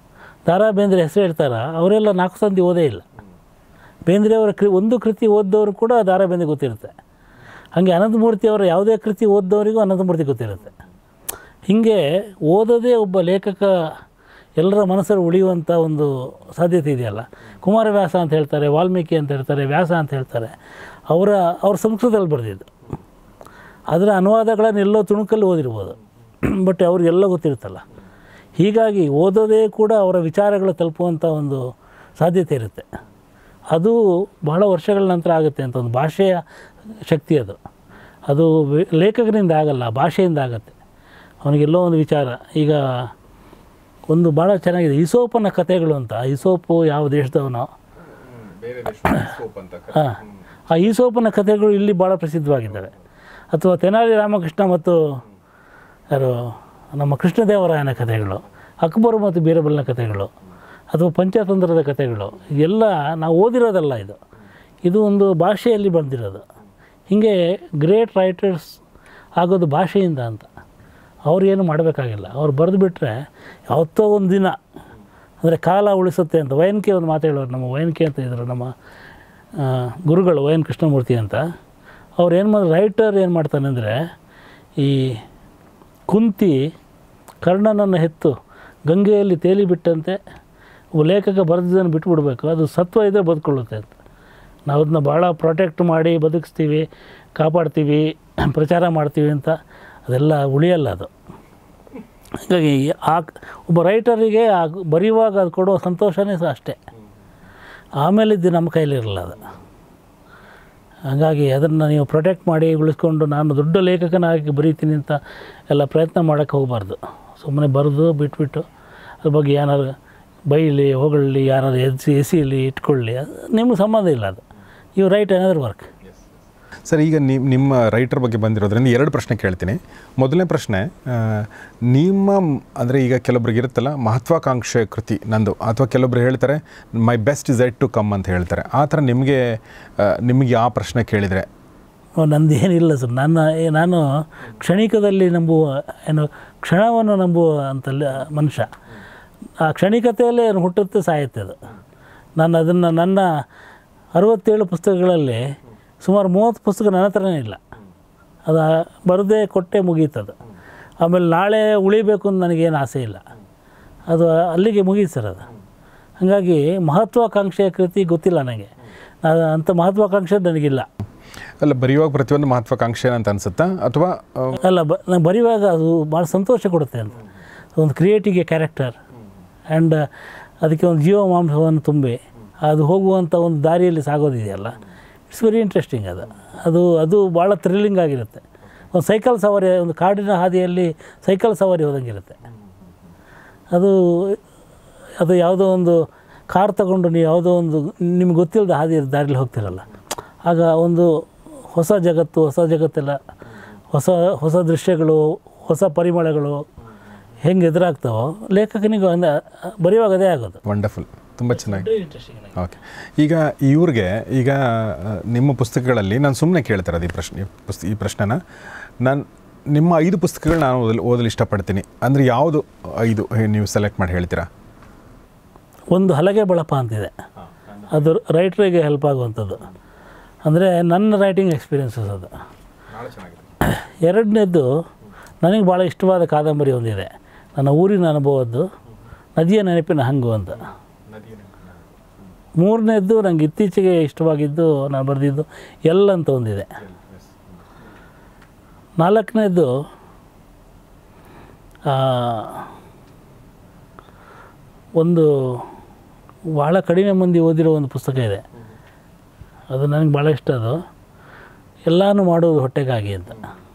ದಾರಾ ಬೇಂದ್ರೆ ಹೆಸರು ಹೇಳ್ತಾರ ಅವರೆಲ್ಲ ನಾಲ್ಕು ಸಂಧಿ ಓದೇ ಇಲ್ಲ ಬೇಂದ್ರೆಯವರ ಕೃ ಒಂದು ಕೃತಿ ಓದ್ದವರು ಕೂಡ ದಾರಾ ಬೇಂದ್ರೆ ಗೊತ್ತಿರುತ್ತೆ ಹಾಗೆ ಅನಂತಮೂರ್ತಿ ಅವರ ಯಾವುದೇ ಕೃತಿ ಓದ್ದವರಿಗೂ ಅನಂತಮೂರ್ತಿ ಗೊತ್ತಿರುತ್ತೆ ಹೀಗೆ ಓದೋದೇ ಒಬ್ಬ ಲೇಖಕ ಎಲ್ಲರ ಮನಸ್ಸಲ್ಲಿ ಉಳಿಯುವಂಥ ಒಂದು ಸಾಧ್ಯತೆ ಇದೆಯಲ್ಲ ಕುಮಾರವ್ಯಾಸ ಅಂತ ಹೇಳ್ತಾರೆ ವಾಲ್ಮೀಕಿ ಅಂತ ಹೇಳ್ತಾರೆ ವ್ಯಾಸ ಅಂತ ಹೇಳ್ತಾರೆ ಅವರ ಅವ್ರ ಸಂಸ್ಕೃತದಲ್ಲಿ ಬರೆದಿದ್ದು ಅದರ ಅನುವಾದಗಳನ್ನು ಎಲ್ಲೋ ತುಣುಕಲ್ಲಿ ಓದಿರ್ಬೋದು ಬಟ್ ಅವ್ರಿಗೆಲ್ಲ ಗೊತ್ತಿರುತ್ತಲ್ಲ ಹೀಗಾಗಿ ಓದೋದೇ ಕೂಡ ಅವರ ವಿಚಾರಗಳು ತಲುಪುವಂಥ ಒಂದು ಸಾಧ್ಯತೆ ಇರುತ್ತೆ ಅದು ಬಹಳ ವರ್ಷಗಳ ನಂತರ ಆಗುತ್ತೆ ಅಂತ ಒಂದು ಭಾಷೆಯ ಶಕ್ತಿ ಅದು ಅದು ವಿ- ಲೇಖಕರಿಂದ ಆಗಲ್ಲ ಭಾಷೆಯಿಂದ ಆಗುತ್ತೆ ಅವನಿಗೆಲ್ಲೋ ಒಂದು ವಿಚಾರ ಈಗ ಒಂದು ಭಾಳ ಚೆನ್ನಾಗಿದೆ ಇಸೋಪನ ಕಥೆಗಳು ಅಂತ ಇಸೋಪು ಯಾವ ದೇಶದವನೋ ಹಾಂ ಆ ಈಸೋಪನ ಕಥೆಗಳು ಇಲ್ಲಿ ಭಾಳ ಪ್ರಸಿದ್ಧವಾಗಿದ್ದಾವೆ ಅಥವಾ ತೆನಾಲಿ ರಾಮಕೃಷ್ಣ ಮತ್ತು ಯಾರು ನಮ್ಮ ಕೃಷ್ಣದೇವರಾಯನ ಕಥೆಗಳು ಅಕ್ಬರ್ ಮತ್ತು ಬೀರಬಲ್ನ ಕಥೆಗಳು ಅಥವಾ ಪಂಚತಂತ್ರದ ಕಥೆಗಳು ಎಲ್ಲ ನಾವು ಓದಿರೋದಲ್ಲ ಇದು ಇದು ಒಂದು ಭಾಷೆಯಲ್ಲಿ ಬಂದಿರೋದು ಹೀಗೆ ಗ್ರೇಟ್ ರೈಟರ್ಸ್ ಆಗೋದು ಭಾಷೆಯಿಂದ ಅಂತ ಅವ್ರು ಏನು ಮಾಡಬೇಕಾಗಿಲ್ಲ ಅವ್ರು ಬರೆದು ಬಿಟ್ಟರೆ ಯಾವತ್ತೋ ಒಂದು ದಿನ ಅಂದರೆ ಕಾಲ ಉಳಿಸುತ್ತೆ ಅಂತ ವಯನ್ಕೆ ಒಂದು ಮಾತು ಹೇಳೋರು ನಮ್ಮ ವಯನ್ಕೆ ಅಂತ ಇದ್ರು ನಮ್ಮ ಆ, ಗುರುಗಳು ವೈ ಎನ್ ಕೃಷ್ಣಮೂರ್ತಿ ಅಂತ ಅವ್ರು ಏನು ಮಾಡಿ ರೈಟರ್ ಏನು ಮಾಡ್ತಾನೆ ಅಂದರೆ ಈ ಕುಂತಿ ಕರ್ಣನನ್ನು ಹೆತ್ತು ಗಂಗೆಯಲ್ಲಿ ತೇಲಿ ಬಿಟ್ಟಂತೆ ಒಬ್ಬ ಲೇಖಕ ಬರೆದಿದ್ದನ್ನು ಬಿಟ್ಬಿಡ್ಬೇಕು ಅದು ಸತ್ವ ಇದ್ದರೆ ಬದುಕೊಳ್ಳುತ್ತೆ ಅಂತ ನಾವು ಅದನ್ನ ಭಾಳ ಪ್ರೊಟೆಕ್ಟ್ ಮಾಡಿ ಬದುಕಿಸ್ತೀವಿ ಕಾಪಾಡ್ತೀವಿ ಪ್ರಚಾರ ಮಾಡ್ತೀವಿ ಅಂತ ಅದೆಲ್ಲ ಉಳಿಯಲ್ಲ ಅದು ಹಾಗಾಗಿ ಆ ಒಬ್ಬ ರೈಟರಿಗೆ ಆ ಬರೆಯುವಾಗ ಅದು ಕೊಡೋ ಸಂತೋಷನೇ ಸಹ ಅಷ್ಟೇ ಆಮೇಲಿದ್ದು ನಮ್ಮ ಕೈಲಿರಲ್ಲ ಅದು ಹಾಗಾಗಿ ಅದನ್ನು ನೀವು ಪ್ರೊಟೆಕ್ಟ್ ಮಾಡಿ ಉಳಿಸ್ಕೊಂಡು ನಾನು ದೊಡ್ಡ ಲೇಖಕನಾಗಿ ಬರೀತೀನಿ ಅಂತ ಎಲ್ಲ ಪ್ರಯತ್ನ ಮಾಡೋಕ್ಕೆ ಹೋಗಬಾರ್ದು ಸುಮ್ಮನೆ ಬರೆದು ಬಿಟ್ಬಿಟ್ಟು ಅದ್ರ ಬಗ್ಗೆ ಏನಾರು ಬೈಲಿ ಹೊಗಳಿ ಯಾರಾದ್ರು ಎಸಿ ಎಸಿಲಿ ಇಟ್ಕೊಳ್ಳಿ ಅದು ನಿಮ್ಗೆ ಸಂಬಂಧ ಇಲ್ಲ ಅದು you write another work sir ಈಗ ನಿಮ್ಮ ನಿಮ್ಮ ರೈಟರ್ ಬಗ್ಗೆ ಬಂದಿರೋದ್ರಿಂದ ಎರಡು ಪ್ರಶ್ನೆ ಕೇಳ್ತೀನಿ ಮೊದಲನೇ ಪ್ರಶ್ನೆ ಆ, ನಿಮ್ಮ ಅಂದರೆ ಈಗ ಕೆಲವೊಬ್ರಿಗೆ ಇರುತ್ತಲ್ಲ ಮಹತ್ವಾಕಾಂಕ್ಷೆ ಕೃತಿ ನಂದು ಅಥವಾ ಕೆಲವೊಬ್ರು ಹೇಳ್ತಾರೆ my best is yet to come ಅಂತ ಹೇಳ್ತಾರೆ ಆ ಥರ ನಿಮಗೆ ಆ, ನಿಮಗೆ ಆ ಪ್ರಶ್ನೆ ಕೇಳಿದರೆ ನಂದು ಏನಿಲ್ಲ ಸರ್ ನನ್ನ ಏ- ನಾನು ಕ್ಷಣಿಕದಲ್ಲಿ ನಂಬುವ ಏನು ಕ್ಷಣವನ್ನು ನಂಬುವ ಅಂತ ಮನುಷ್ಯ ಆ ಕ್ಷಣಿಕತೆಯಲ್ಲೇ ಏನು ಹುಟ್ಟುತ್ತೆ ಸಾಯುತ್ತೆ ಅದು ನಾನು ಅದನ್ನು ನನ್ನ ಅರವತ್ತೇಳು ಪುಸ್ತಕಗಳಲ್ಲಿ ಸುಮಾರು ಮೂವತ್ತು ಪುಸ್ತಕ ನನ್ನ ಹತ್ರನೇ ಇಲ್ಲ ಅದು ಬರದೇ ಕೊಟ್ಟೆ ಮುಗೀತದು ಆಮೇಲೆ ನಾಳೆ ಉಳಿಬೇಕು ಅಂತ ನನಗೇನು ಆಸೆ ಇಲ್ಲ ಅದು ಅಲ್ಲಿಗೆ ಮುಗೀತು ಸರ್ ಅದು ಹಾಗಾಗಿ ಮಹತ್ವಾಕಾಂಕ್ಷೆಯ ಕೃತಿ ಗೊತ್ತಿಲ್ಲ ನನಗೆ ನಾನು ಅಂಥ ಮಹತ್ವಾಕಾಂಕ್ಷೆ ನನಗಿಲ್ಲ ಅಲ್ಲ ಬರೆಯುವಾಗ ಪ್ರತಿಯೊಂದು ಮಹತ್ವಾಕಾಂಕ್ಷೆ ಅಂತ ಅನಿಸುತ್ತಾ ಅಥವಾ ಆ, ಅಲ್ಲ ಬ ನಾನು ಬರೆಯುವಾಗ ಅದು ಭಾಳ ಸಂತೋಷ ಕೊಡುತ್ತೆ ಅಂತ ಒಂದು ಕ್ರಿಯೇಟಿಗೆ ಕ್ಯಾರೆಕ್ಟರ್ ಆ್ಯಂಡ್ ಅದಕ್ಕೆ ಒಂದು ಜೀವ ಮಾಂಸವನ್ನು ತುಂಬಿ ಅದು ಹೋಗುವಂಥ ಒಂದು ದಾರಿಯಲ್ಲಿ ಸಾಗೋದಿದೆಯಲ್ಲ ಇಟ್ಸ್ ವೆರಿ ಇಂಟ್ರೆಸ್ಟಿಂಗ್ ಅದು ಅದು ಅದು ಭಾಳ ಥ್ರಿಲ್ಲಿಂಗ್ ಆಗಿರುತ್ತೆ ಒಂದು ಸೈಕಲ್ ಸವಾರಿ ಒಂದು ಕಾಡಿನ ಹಾದಿಯಲ್ಲಿ ಸೈಕಲ್ ಸವಾರಿ ಹೋದಂಗಿರುತ್ತೆ ಅದು ಅದು ಯಾವುದೋ ಒಂದು ಕಾರ್ ತಗೊಂಡು ನೀವು ಯಾವುದೋ ಒಂದು ನಿಮ್ಗೆ ಗೊತ್ತಿಲ್ಲದ ಹಾದಿ ದಾರಿಲಿ ಹೋಗ್ತಿರಲ್ಲ ಆಗ ಒಂದು ಹೊಸ ಜಗತ್ತು ಹೊಸ ಜಗತ್ತೆಲ್ಲ ಹೊಸ ಹೊಸ ದೃಶ್ಯಗಳು ಹೊಸ ಪರಿಮಳಗಳು ಹೆಂಗೆ ಎದುರಾಗ್ತಾವೋ ಲೇಖಕನಿಗೂ ಅಂದ ಬರೆಯುವಾಗ ಅದೇ ಆಗೋದು ವಂಡರ್ಫುಲ್ ತುಂಬ ಚೆನ್ನಾಗಿ ಓಕೆ ಈಗ ಇವ್ರಿಗೆ ಈಗ ಆ, ನಿಮ್ಮ ಪುಸ್ತಕಗಳಲ್ಲಿ ನಾನು ಸುಮ್ಮನೆ ಕೇಳ್ತಿರೋದು ಈ ಪ್ರಶ್ನೆ ಈ ಪುಸ್ತ ಈ ಪ್ರಶ್ನೆನ ನಾನು ನಿಮ್ಮ ಐದು ಪುಸ್ತಕಗಳು ನಾನು ಓದಲು ಓದಲು ಇಷ್ಟಪಡ್ತೀನಿ ಅಂದರೆ ಯಾವುದು ಐದು ಹೇ- ನೀವು ಸೆಲೆಕ್ಟ್ ಮಾಡಿ ಹೇಳ್ತೀರಾ ಒಂದು ಹಲಗೆ ಬಳಪ ಅಂತಿದೆ ಅದು ರೈಟ್ರಿಗೆ ಹೆಲ್ಪ್ ಆಗುವಂಥದ್ದು ಅಂದರೆ ನನ್ನ ರೈಟಿಂಗ್ ಎಕ್ಸ್ಪೀರಿಯನ್ಸಸ್ ಅದು ಎರಡನೇದ್ದು ನನಗೆ ಭಾಳ ಇಷ್ಟವಾದ ಕಾದಂಬರಿ ಒಂದಿದೆ ನನ್ನ ಊರಿನ ಅನುಭವದ್ದು ನದಿಯ ನೆನಪಿನ ಹಂಗು ಅಂತ ಮೂರನೇದ್ದು ನನಗೆ ಇತ್ತೀಚೆಗೆ ಇಷ್ಟವಾಗಿದ್ದು ನಾನು ಬರೆದಿದ್ದು ಎಲ್ ಅಂತ ಒಂದಿದೆ ನಾಲ್ಕನೇದ್ದು ಆ, ಒಂದು ಭಾಳ ಕಡಿಮೆ ಮಂದಿ ಓದಿರೋ ಒಂದು ಪುಸ್ತಕ ಇದೆ ಅದು ನನಗೆ ಭಾಳ ಇಷ್ಟ ಅದು ಎಲ್ಲನೂ ಮಾಡೋದು ಹೊಟ್ಟೆಗಾಗಿ ಅಂತ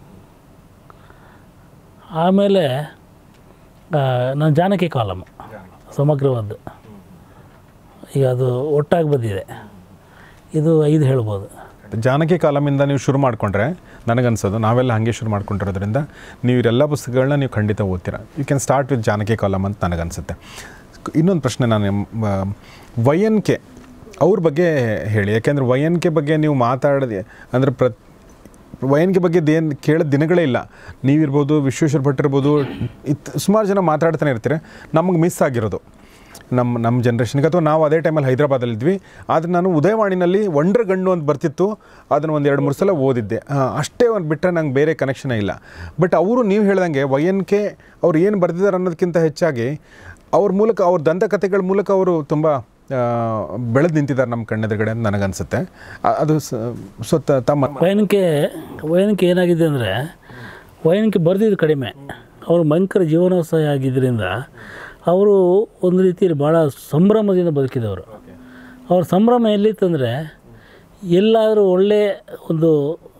ಆಮೇಲೆ ಆ, ನಾನು ಜಾನಕಿ ಕಾಲಮ್ ಸಮಗ್ರವಾದ್ದು ಈಗ ಅದು ಒಟ್ಟಾಗಿ ಬಂದಿದೆ ಇದು ಐದು ಹೇಳ್ಬೋದು ಜಾನಕಿ ಕಾಲಮಿಂದ ನೀವು ಶುರು ಮಾಡಿಕೊಂಡ್ರೆ ನನಗನ್ಸೋದು ನಾವೆಲ್ಲ ಹಾಗೆ ಶುರು ಮಾಡ್ಕೊಂಡಿರೋದ್ರಿಂದ ನೀವು ಇವರೆಲ್ಲ ಪುಸ್ತಕಗಳನ್ನ ನೀವು ಖಂಡಿತ ಓದ್ತೀರಾ you can start with Janaki column ಅಂತ ನನಗನ್ಸುತ್ತೆ ಇನ್ನೊಂದು ಪ್ರಶ್ನೆ ನಾನು ವೈ ಎನ್ ಕೆ ಅವ್ರ ಬಗ್ಗೆ ಹೇಳಿ ಯಾಕೆಂದರೆ ವೈ ಎನ್ ಕೆ ಬಗ್ಗೆ ನೀವು ಮಾತಾಡದೆ ಅಂದರೆ ಪ್ರ ವೈ ಎನ್ ಕೆ ಬಗ್ಗೆ ದೇನ್ ಕೇಳಿದ ದಿನಗಳೇ ಇಲ್ಲ ನೀವಿರ್ಬೋದು ವಿಶ್ವೇಶ್ವರ ಭಟ್ ಇರ್ಬೋದು ಇತ್ ಸುಮಾರು ಜನ ಮಾತಾಡ್ತಾನೆ ಇರ್ತೀರ ನಮಗೆ ಮಿಸ್ ಆಗಿರೋದು ನಮ್ಮ ನಮ್ಮ ಜನ್ರೇಷನ್ಗೆ ಅಥವಾ ನಾವು ಅದೇ ಟೈಮಲ್ಲಿ ಹೈದರಾಬಾದಲ್ಲಿದ್ವಿ ಆದರೆ ನಾನು ಉದಯವಾಣಿನಲ್ಲಿ ಒಂಡ್ರ ಗಂಡು ಅಂತ ಬರ್ತಿತ್ತು ಅದನ್ನು ಒಂದು ಎರಡು ಮೂರು ಸಲ ಓದಿದ್ದೆ ಆ, ಅಷ್ಟೇ ಒಂದು ಬಿಟ್ಟರೆ ನಂಗೆ ಬೇರೆ ಕನೆಕ್ಷನೇ ಇಲ್ಲ ಬಟ್ ಅವರು ನೀವು ಹೇಳ್ದಂಗೆ ವೈ ಎನ್ ಕೆ ಅವ್ರು ಏನು ಬರೆದಿದ್ದಾರೆ ಅನ್ನೋದಕ್ಕಿಂತ ಹೆಚ್ಚಾಗಿ ಅವ್ರ ಮೂಲಕ ಅವ್ರ ದಂತಕಥೆಗಳ ಮೂಲಕ ಅವರು ತುಂಬ ಬೆಳೆದು ನಿಂತಿದ್ದಾರೆ ನಮ್ಮ ಕಣ್ಣೆದುರುಗಡೆ ಅಂತ ನನಗನ್ಸುತ್ತೆ ಆ- ಅದು ಸ- ಸೊ ತ- ತಮ್ಮ ವಯನಕ್ಕೆ ವಯನಕ್ಕೆ ಏನಾಗಿದೆ ಅಂದರೆ ವಯನಕ್ಕೆ ಬರೆದಿದ್ದು ಕಡಿಮೆ ಅವರು ಭಯಂಕರ ಜೀವನೋತ್ಸಾಹ ಆಗಿದ್ದರಿಂದ ಅವರು ಒಂದು ರೀತಿಯಲ್ಲಿ ಭಾಳ ಸಂಭ್ರಮದಿಂದ ಬದುಕಿದವರು ಅವ್ರ ಸಂಭ್ರಮ ಎಲ್ಲಿತ್ತಂದರೆ ಎಲ್ಲಾದರೂ ಒಳ್ಳೆಯ ಒಂದು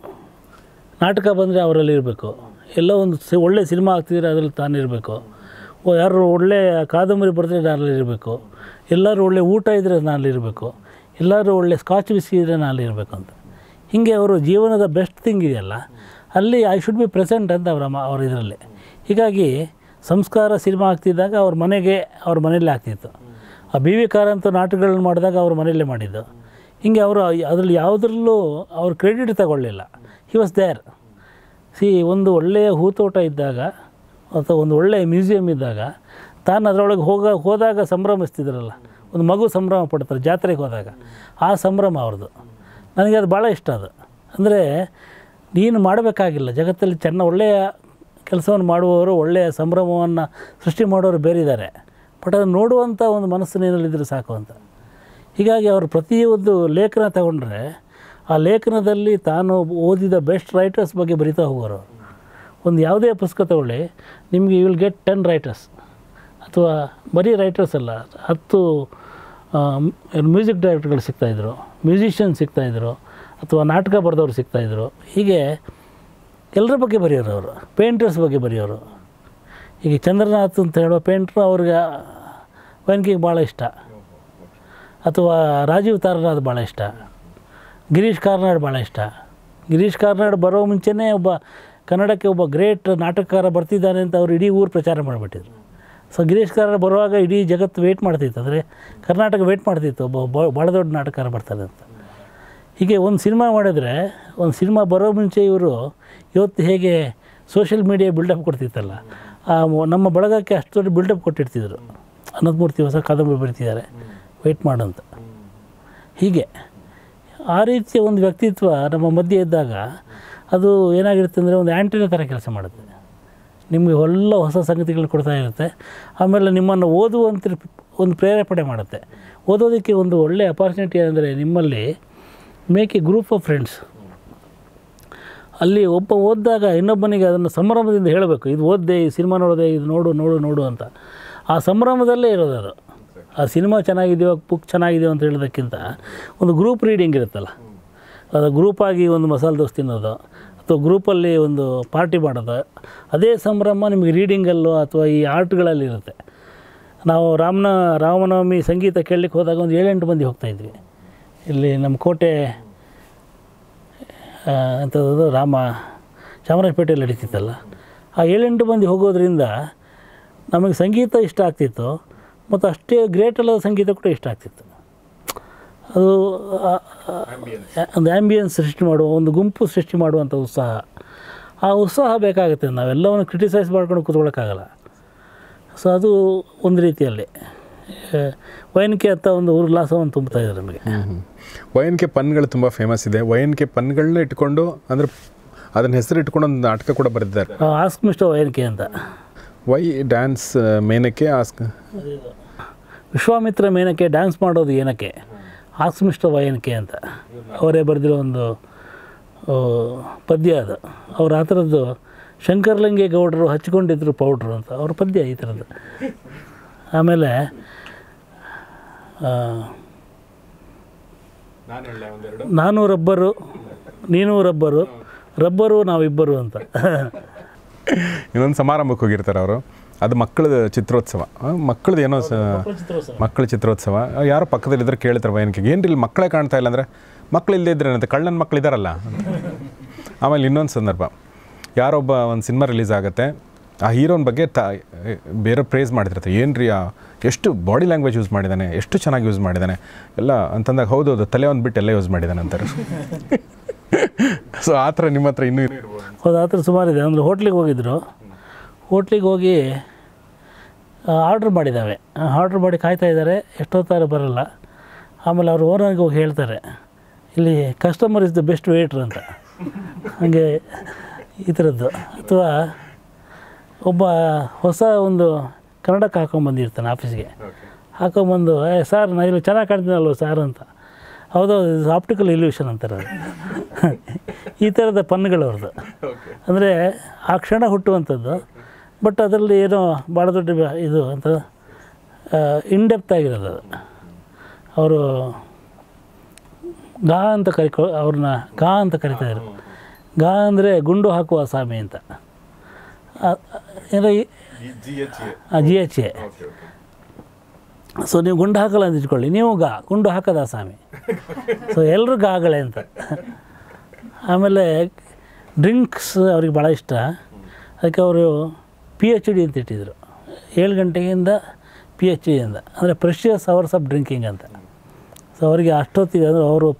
ನಾಟಕ ಬಂದರೆ ಅವರಲ್ಲಿ ಇರಬೇಕು ಎಲ್ಲೋ ಒಂದು ಸಿ ಒಳ್ಳೆ ಸಿನಿಮಾ ಆಗ್ತಿದ್ರೆ ಅದರಲ್ಲಿ ತಾನಿರಬೇಕು ಓ ಯಾರು ಒಳ್ಳೆ ಕಾದಂಬರಿ ಬರೆದ್ರೆ ನಾನಲ್ಲಿ ಇರಬೇಕು ಎಲ್ಲರೂ ಒಳ್ಳೆ ಊಟ ಇದ್ದರೆ ನಾನಲ್ಲಿ ಇರಬೇಕು ಎಲ್ಲರೂ ಒಳ್ಳೆ ಸ್ಕಾಚ್ ಬಿಸಿ ಇದ್ದರೆ ನಾನಲ್ಲಿ ಇರಬೇಕು ಅಂತ ಹೀಗೆ ಅವರು ಜೀವನದ ಬೆಸ್ಟ್ ಥಿಂಗ್ ಇದೆಯಲ್ಲ ಅಲ್ಲಿ ಐ ಶುಡ್ ಬಿ ಪ್ರೆಸೆಂಟ್ ಅಂತ ಅವರ ಮ- ಅವ್ರ ಇದರಲ್ಲಿ ಹೀಗಾಗಿ ಸಂಸ್ಕಾರ ಸಿನಿಮಾ ಆಗ್ತಿದ್ದಾಗ ಅವ್ರ ಮನೆಗೆ ಅವ್ರ ಮನೆಯಲ್ಲೇ ಆಗ್ತಿತ್ತು ಆ ಬಿ ವಿ ಕಾರಂತ ನಾಟಕಗಳನ್ನ ಮಾಡಿದಾಗ ಅವ್ರ ಮನೆಯಲ್ಲೇ ಮಾಡಿದ್ದು ಹೀಗೆ ಅವರು ಅದರಲ್ಲಿ ಯಾವುದರಲ್ಲೂ ಅವ್ರು ಕ್ರೆಡಿಟ್ ತಗೊಳ್ಳಿಲ್ಲ ಹಿ ವಾಸ್ ದೇರ್ ಸಿ ಒಂದು ಒಳ್ಳೆಯ ಹೂತೋಟ ಇದ್ದಾಗ ಅಥವಾ ಒಂದು ಒಳ್ಳೆಯ ಮ್ಯೂಸಿಯಂ ಇದ್ದಾಗ ತಾನು ಅದರೊಳಗೆ ಹೋಗ ಹೋದಾಗ ಸಂಭ್ರಮಿಸ್ತಿದ್ರಲ್ಲ ಒಂದು ಮಗು ಸಂಭ್ರಮ ಪಡ್ತಾರೆ ಜಾತ್ರೆಗೆ ಹೋದಾಗ ಆ ಸಂಭ್ರಮ ಅವ್ರದ್ದು ನನಗೆ ಅದು ಭಾಳ ಇಷ್ಟ ಅದು ಅಂದರೆ ನೀನು ಮಾಡಬೇಕಾಗಿಲ್ಲ ಜಗತ್ತಲ್ಲಿ ಚೆನ್ನ ಒಳ್ಳೆಯ ಕೆಲಸವನ್ನು ಮಾಡುವವರು ಒಳ್ಳೆಯ ಸಂಭ್ರಮವನ್ನು ಸೃಷ್ಟಿ ಮಾಡೋರು ಬೇರೆ ಇದ್ದಾರೆ ಬಟ್ ಅದನ್ನು ನೋಡುವಂಥ ಒಂದು ಮನಸ್ಸು ನೀನಲ್ಲಿದ್ದರೆ ಸಾಕು ಅಂತ ಹೀಗಾಗಿ ಅವರು ಪ್ರತಿಯೊಂದು ಲೇಖನ ತಗೊಂಡ್ರೆ ಆ ಲೇಖನದಲ್ಲಿ ತಾನು ಓದಿದ ಬೆಸ್ಟ್ ರೈಟರ್ಸ್ ಬಗ್ಗೆ ಬರಿತಾ ಹೋಗೋರು ಅವ್ರು. ಒಂದು ಯಾವುದೇ ಪುಸ್ತಕ ತಗೊಳ್ಳಿ ನಿಮಗೆ you will get ten writers ಅಥವಾ ಬರೀ ರೈಟರ್ಸ್ ಅಲ್ಲ ಹತ್ತು ಮ್ಯೂಸಿಕ್ ಡೈರೆಕ್ಟರ್ಗಳು ಸಿಗ್ತಾಯಿದ್ರು ಮ್ಯೂಸಿಷಿಯನ್ ಸಿಗ್ತಾಯಿದ್ರು ಅಥವಾ ನಾಟಕ ಬರೆದವ್ರು ಸಿಗ್ತಾಯಿದ್ರು ಹೀಗೆ ಎಲ್ಲರ ಬಗ್ಗೆ ಬರೆಯೋರು ಅವರು ಪೇಂಟರ್ಸ್ ಬಗ್ಗೆ ಬರೆಯೋರು ಈಗ ಚಂದ್ರನಾಥ್ ಅಂತ ಹೇಳುವ ಪೇಂಟ್ರು ಅವ್ರಿಗೆ ವೈನ್ಕಿಗೆ ಭಾಳ ಇಷ್ಟ ಅಥವಾ ರಾಜೀವ್ ತಾರನಾಥ್ ಭಾಳ ಇಷ್ಟ ಗಿರೀಶ್ ಕಾರ್ನಾಡ್ ಭಾಳ ಇಷ್ಟ ಗಿರೀಶ್ ಕಾರ್ನಾಡ್ ಬರೋ ಮುಂಚೆನೇ ಒಬ್ಬ ಕನ್ನಡಕ್ಕೆ ಒಬ್ಬ ಗ್ರೇಟ್ ನಾಟಕಕಾರ ಬರ್ತಿದ್ದಾನೆ ಅಂತ ಅವ್ರು ಇಡೀ ಊರು ಪ್ರಚಾರ ಮಾಡಿಬಿಟ್ಟಿದ್ರು ಸೊ ಗಿರೀಶ್ ಕಾರ್ನಾಡ್ ಬರುವಾಗ ಇಡೀ ಜಗತ್ತು ವೇಟ್ ಮಾಡ್ತಿತ್ತು ಅಂದರೆ ಕರ್ನಾಟಕ ವೇಟ್ ಮಾಡ್ತಿತ್ತು ಒಬ್ಬ ಬ- ಭಾಳ ದೊಡ್ಡ ನಾಟಕಕಾರ ಬರ್ತಾರೆ ಅಂತ ಹೀಗೆ ಒಂದು ಸಿನಿಮಾ ಮಾಡಿದ್ರೆ ಒಂದು ಸಿನಿಮಾ ಬರೋ ಮುಂಚೆ ಇವರು ಇವತ್ತು ಹೇಗೆ ಸೋಷಿಯಲ್ ಮೀಡಿಯಾ ಬಿಲ್ಡಪ್ ಕೊಡ್ತಿತ್ತಲ್ಲ ಆ ಮ- ನಮ್ಮ ಬಳಗಕ್ಕೆ ಅಷ್ಟು ದೊಡ್ಡ ಬಿಲ್ಡಪ್ ಕೊಟ್ಟಿರ್ತಿದ್ರು ಅನಂತಮೂರ್ತಿ ಹೊಸ ಕಾದಂಬರಿ ಬರೀತಿದ್ದಾರೆ ವೆಯ್ಟ್ ಮಾಡು ಅಂತ ಹೀಗೆ ಆ ರೀತಿಯ ಒಂದು ವ್ಯಕ್ತಿತ್ವ ನಮ್ಮ ಮಧ್ಯೆ ಇದ್ದಾಗ ಅದು ಏನಾಗಿರುತ್ತೆ ಅಂದರೆ ಒಂದು ಆ್ಯಂಟಿನ ಥರ ಕೆಲಸ ಮಾಡುತ್ತೆ ನಿಮಗೆ ಎಲ್ಲ ಹೊಸ ಸಂಗತಿಗಳು ಕೊಡ್ತಾ ಇರುತ್ತೆ ಆಮೇಲೆ ನಿಮ್ಮನ್ನು ಓದುವಂತ ಒಂದು ಪ್ರೇರೇಪಣೆ ಮಾಡುತ್ತೆ ಓದೋದಕ್ಕೆ ಒಂದು ಒಳ್ಳೆಯ ಅಪಾರ್ಚುನಿಟಿ ಅಂದರೆ ನಿಮ್ಮಲ್ಲಿ make a group of friends ಅಲ್ಲಿ ಒಬ್ಬ ಓದಿದಾಗ ಇನ್ನೊಬ್ಬನಿಗೆ ಅದನ್ನು ಸಂಭ್ರಮದಿಂದ ಹೇಳಬೇಕು ಇದು ಓದಿದೆ ಈ ಸಿನಿಮಾ ನೋಡಿದೆ ಇದು ನೋಡು ನೋಡು ನೋಡು ಅಂತ ಆ ಸಂಭ್ರಮದಲ್ಲೇ ಇರೋದು ಅದು ಆ ಸಿನಿಮಾ ಚೆನ್ನಾಗಿದೆಯೋ ಬುಕ್ ಚೆನ್ನಾಗಿದೆಯೋ ಅಂತ ಹೇಳೋದಕ್ಕಿಂತ ಒಂದು ಗ್ರೂಪ್ ರೀಡಿಂಗ್ ಇರುತ್ತಲ್ಲ ಅದು ಗ್ರೂಪಾಗಿ ಒಂದು ಮಸಾಲೆ ದೋಸೆ ತಿನ್ನೋದು ಅಥವಾ ಗ್ರೂಪಲ್ಲಿ ಒಂದು ಪಾರ್ಟಿ ಮಾಡೋದು ಅದೇ ಸಂಭ್ರಮ ನಿಮಗೆ ರೀಡಿಂಗಲ್ಲೋ ಅಥವಾ ಈ ಆರ್ಟ್ಗಳಲ್ಲಿ ಇರುತ್ತೆ ನಾವು ರಾಮನ ರಾಮನವಮಿ ಸಂಗೀತ ಕೇಳಲಿಕ್ಕೆ ಹೋದಾಗ ಒಂದು ಏಳೆಂಟು ಮಂದಿ ಹೋಗ್ತಾಯಿದ್ವಿ ಇಲ್ಲಿ ನಮ್ಮ ಕೋಟೆ ಆ, ಎಂಥದ್ದು ರಾಮ ಚಾಮರಾಜಪೇಟೆಯಲ್ಲಿ ನಡೀತಿತ್ತಲ್ಲ ಆ ಏಳೆಂಟು ಮಂದಿ ಹೋಗೋದ್ರಿಂದ ನಮಗೆ ಸಂಗೀತ ಇಷ್ಟ ಆಗ್ತಿತ್ತು ಮತ್ತು ಅಷ್ಟೇ ಗ್ರೇಟ್ ಅಲ್ಲದ ಸಂಗೀತ ಕೂಡ ಇಷ್ಟ ಆಗ್ತಿತ್ತು ಅದು ಆ, ಆ, ಒಂದು ಆ್ಯಂಬಿಯನ್ಸ್ ಸೃಷ್ಟಿ ಮಾಡುವ ಒಂದು ಗುಂಪು ಸೃಷ್ಟಿ ಮಾಡುವಂಥ ಉತ್ಸಾಹ ಆ ಉತ್ಸಾಹ ಬೇಕಾಗುತ್ತೆ ನಾವೆಲ್ಲವನ್ನು ಕ್ರಿಟಿಸೈಸ್ ಮಾಡ್ಕೊಂಡು ಕೂತ್ಕೊಳ್ಳೋಕ್ಕಾಗಲ್ಲ ಸೊ ಅದು ಒಂದು ರೀತಿಯಲ್ಲಿ ಆ, ವೈನಿಕೆ ಅಂತ ಒಂದು ಉಲ್ಲಾಸವನ್ನು ತುಂಬ್ತಾ ಇದೆ ನಮಗೆ ವೈ ಎನ್ ಕೆ ಪನ್ಗಳು ತುಂಬ ಫೇಮಸ್ ಇದೆ ವೈ ಎನ್ ಕೆ ಪನ್ಗಳನ್ನ ಇಟ್ಕೊಂಡು ಅಂದರೆ ಅದನ್ನ ಹೆಸರು ಇಟ್ಕೊಂಡು ಒಂದು ನಾಟಕ ಕೂಡ ಬರೆದಿದ್ದಾರೆ ಆಸ್ಕ್ ಮಿಸ್ಟರ್ ವೈನಿಕೆ ಅಂತ ವೈ ಡ್ಯಾನ್ಸ್ ಮೇನಕ್ಕೆ ಆಸ್ಕ್ ವಿಶ್ವಾಮಿತ್ರ ಮೇನಕ್ಕೆ ಡ್ಯಾನ್ಸ್ ಮಾಡೋದು ಏನಕ್ಕೆ ಆಸ್ಕ್ ಮಿಸ್ಟರ್ ವಯನಕ್ಕೆ ಅಂತ ಅವರೇ ಬರೆದಿರೋ ಒಂದು ಆ, ಪದ್ಯ ಅದು ಅವ್ರು ಆ ಥರದ್ದು ಶಂಕರ್ಲಿಂಗೆ ಗೌಡರು ಹಚ್ಕೊಂಡಿದ್ರು ಪೌಡ್ರು ಅಂತ ಅವ್ರ ಪದ್ಯ ಈ ಥರದ್ದು ಆಮೇಲೆ ಆ, ನಾನು ರಬ್ಬರು ನೀನು ರಬ್ಬರು ರಬ್ಬರು ನಾವಿಬ್ಬರು ಅಂತ ಇನ್ನೊಂದು ಸಮಾರಂಭಕ್ಕೆ ಹೋಗಿರ್ತಾರೆ ಅವರು ಅದು ಮಕ್ಕಳ ಚಿತ್ರೋತ್ಸವ ಆ, ಮಕ್ಕಳದ್ದು ಏನೋ ಸ ಮಕ್ಕಳ ಚಿತ್ರೋತ್ಸವ ಆ, ಯಾರೋ ಪಕ್ಕದಲ್ಲಿದ್ದರೆ ಕೇಳ್ತಾರೆ ವಯನ್ಕಿಗೆ ಏನು ಇಲ್ಲಿ ಮಕ್ಕಳೇ ಕಾಣ್ತಾ ಇಲ್ಲ ಅಂದರೆ ಮಕ್ಕಳು ಇಲ್ಲದೇ ಇದ್ರೆ ಏನಂತೆ ಕಳ್ಳನ ಮಕ್ಳು ಇದ್ದಾರಲ್ಲ ಅಂತ. ಆಮೇಲೆ ಇನ್ನೊಂದು ಸಂದರ್ಭ ಯಾರೊಬ್ಬ ಒಂದು ಸಿನಿಮಾ ರಿಲೀಸ್ ಆಗುತ್ತೆ ಆ ಹೀರೋನ ಬಗ್ಗೆ ತ ಬೇರೆ ಪ್ರೇಸ್ ಮಾಡ್ತಿರ್ತಾರೆ ಏನು ರೀ ಆ ಎಷ್ಟು ಬಾಡಿ ಲ್ಯಾಂಗ್ವೇಜ್ ಯೂಸ್ ಮಾಡಿದ್ದಾನೆ ಎಷ್ಟು ಚೆನ್ನಾಗಿ ಯೂಸ್ ಮಾಡಿದ್ದಾನೆ ಎಲ್ಲ ಅಂತಂದಾಗ ಹೌದು ಹೌದು ತಲೆ ಒಂದು ಬಿಟ್ಟು ಎಲ್ಲ ಯೂಸ್ ಮಾಡಿದ್ದಾನೆ ಅಂತಾರೆ ಸೊ ಆ ಥರ ನಿಮ್ಮ ಹತ್ರ ಇನ್ನೂ ಇರ್ಬೋದು ಹೌದು ಆ ಥರ ಸುಮಾರಿದೆ ಅಂದರೆ ಹೋಟ್ಲಿಗೆ ಹೋಗಿದ್ದರು ಹೋಟ್ಲಿಗೆ ಹೋಗಿ ಆರ್ಡ್ರ್ ಮಾಡಿದ್ದಾವೆ ಆರ್ಡ್ರ್ ಮಾಡಿ ಕಾಯ್ತಾ ಇದ್ದಾರೆ ಎಷ್ಟೊತ್ತಾರು ಬರಲ್ಲ ಆಮೇಲೆ ಅವ್ರು ಓನರ್ಗೆ ಹೋಗಿ ಹೇಳ್ತಾರೆ ಇಲ್ಲಿ customer is the best waiter ಅಂತ ಹಾಗೆ ಈ ಥರದ್ದು ಅಥವಾ ಒಬ್ಬ ಹೊಸ ಒಂದು ಕನ್ನಡಕ್ಕೆ ಹಾಕೊಂಬಂದಿರ್ತಾನೆ ಆಫೀಸ್ಗೆ ಹಾಕೊಂಬಂದು ಏ ಸರ್ ನಾನು ಇಲ್ಲಿ ಚೆನ್ನಾಗಿ ಕಾಣ್ತೀನಲ್ವ ಸರ್ ಅಂತ ಹೌದೌದು ಇದು ಆಪ್ಟಿಕಲ್ ಇಲ್ಯೂಷನ್ ಅಂತಾರೆ ಅದು ಈ ಥರದ ಪನ್ನುಗಳು ಅವ್ರದ್ದು ಅಂದರೆ ಆ ಕ್ಷಣ ಹುಟ್ಟುವಂಥದ್ದು ಬಟ್ ಅದರಲ್ಲಿ ಏನೋ ಭಾಳ ದೊಡ್ಡ ವ್ಯ- ಇದು ಅಂತ ಇನ್ಡೆಪ್ತ್ ಆಗಿರೋದು ಅದು ಅವರು ಗಾ ಅಂತ ಕರಿಕೊ ಅವ್ರನ್ನ ಗಾ ಅಂತ ಕರಿತಾಯಿದ್ರು ಗಾ ಅಂದರೆ ಗುಂಡು ಹಾಕುವ ಸ್ವಾಮಿ ಅಂತ ಆ- ಏನೋ ಈ- ಆ, ಜಿ ಎಚ್ ಎ ಸೊ ನೀವು ಗುಂಡು ಹಾಕಲ್ಲ ಅಂತ ಇಟ್ಕೊಳ್ಳಿ ನೀವು ಗಾ ಗುಂಡು ಹಾಕದ ಸ್ವಾಮಿ ಸೊ ಎಲ್ಲರೂ ಗಾಗಳೇ ಅಂತ ಆಮೇಲೆ ಡ್ರಿಂಕ್ಸ್ ಅವ್ರಿಗೆ ಭಾಳ ಇಷ್ಟ ಅದಕ್ಕೆ ಅವರು ಪಿ ಎಚ್ ಡಿ ಅಂತ ಇಟ್ಟಿದ್ರು ಏಳು ಗಂಟೆಗಿಂದ ಪಿ ಎಚ್ ಡಿಯಿಂದ ಅಂದರೆ ಪ್ರೆಷಿಯಸ್ ಅವರ್ಸ್ ಆಫ್ ಡ್ರಿಂಕಿಂಗ್ ಅಂತ ಸೊ ಅವರಿಗೆ ಅಷ್ಟೊತ್ತಿಗೆ ಅಂದರೆ ಅವರು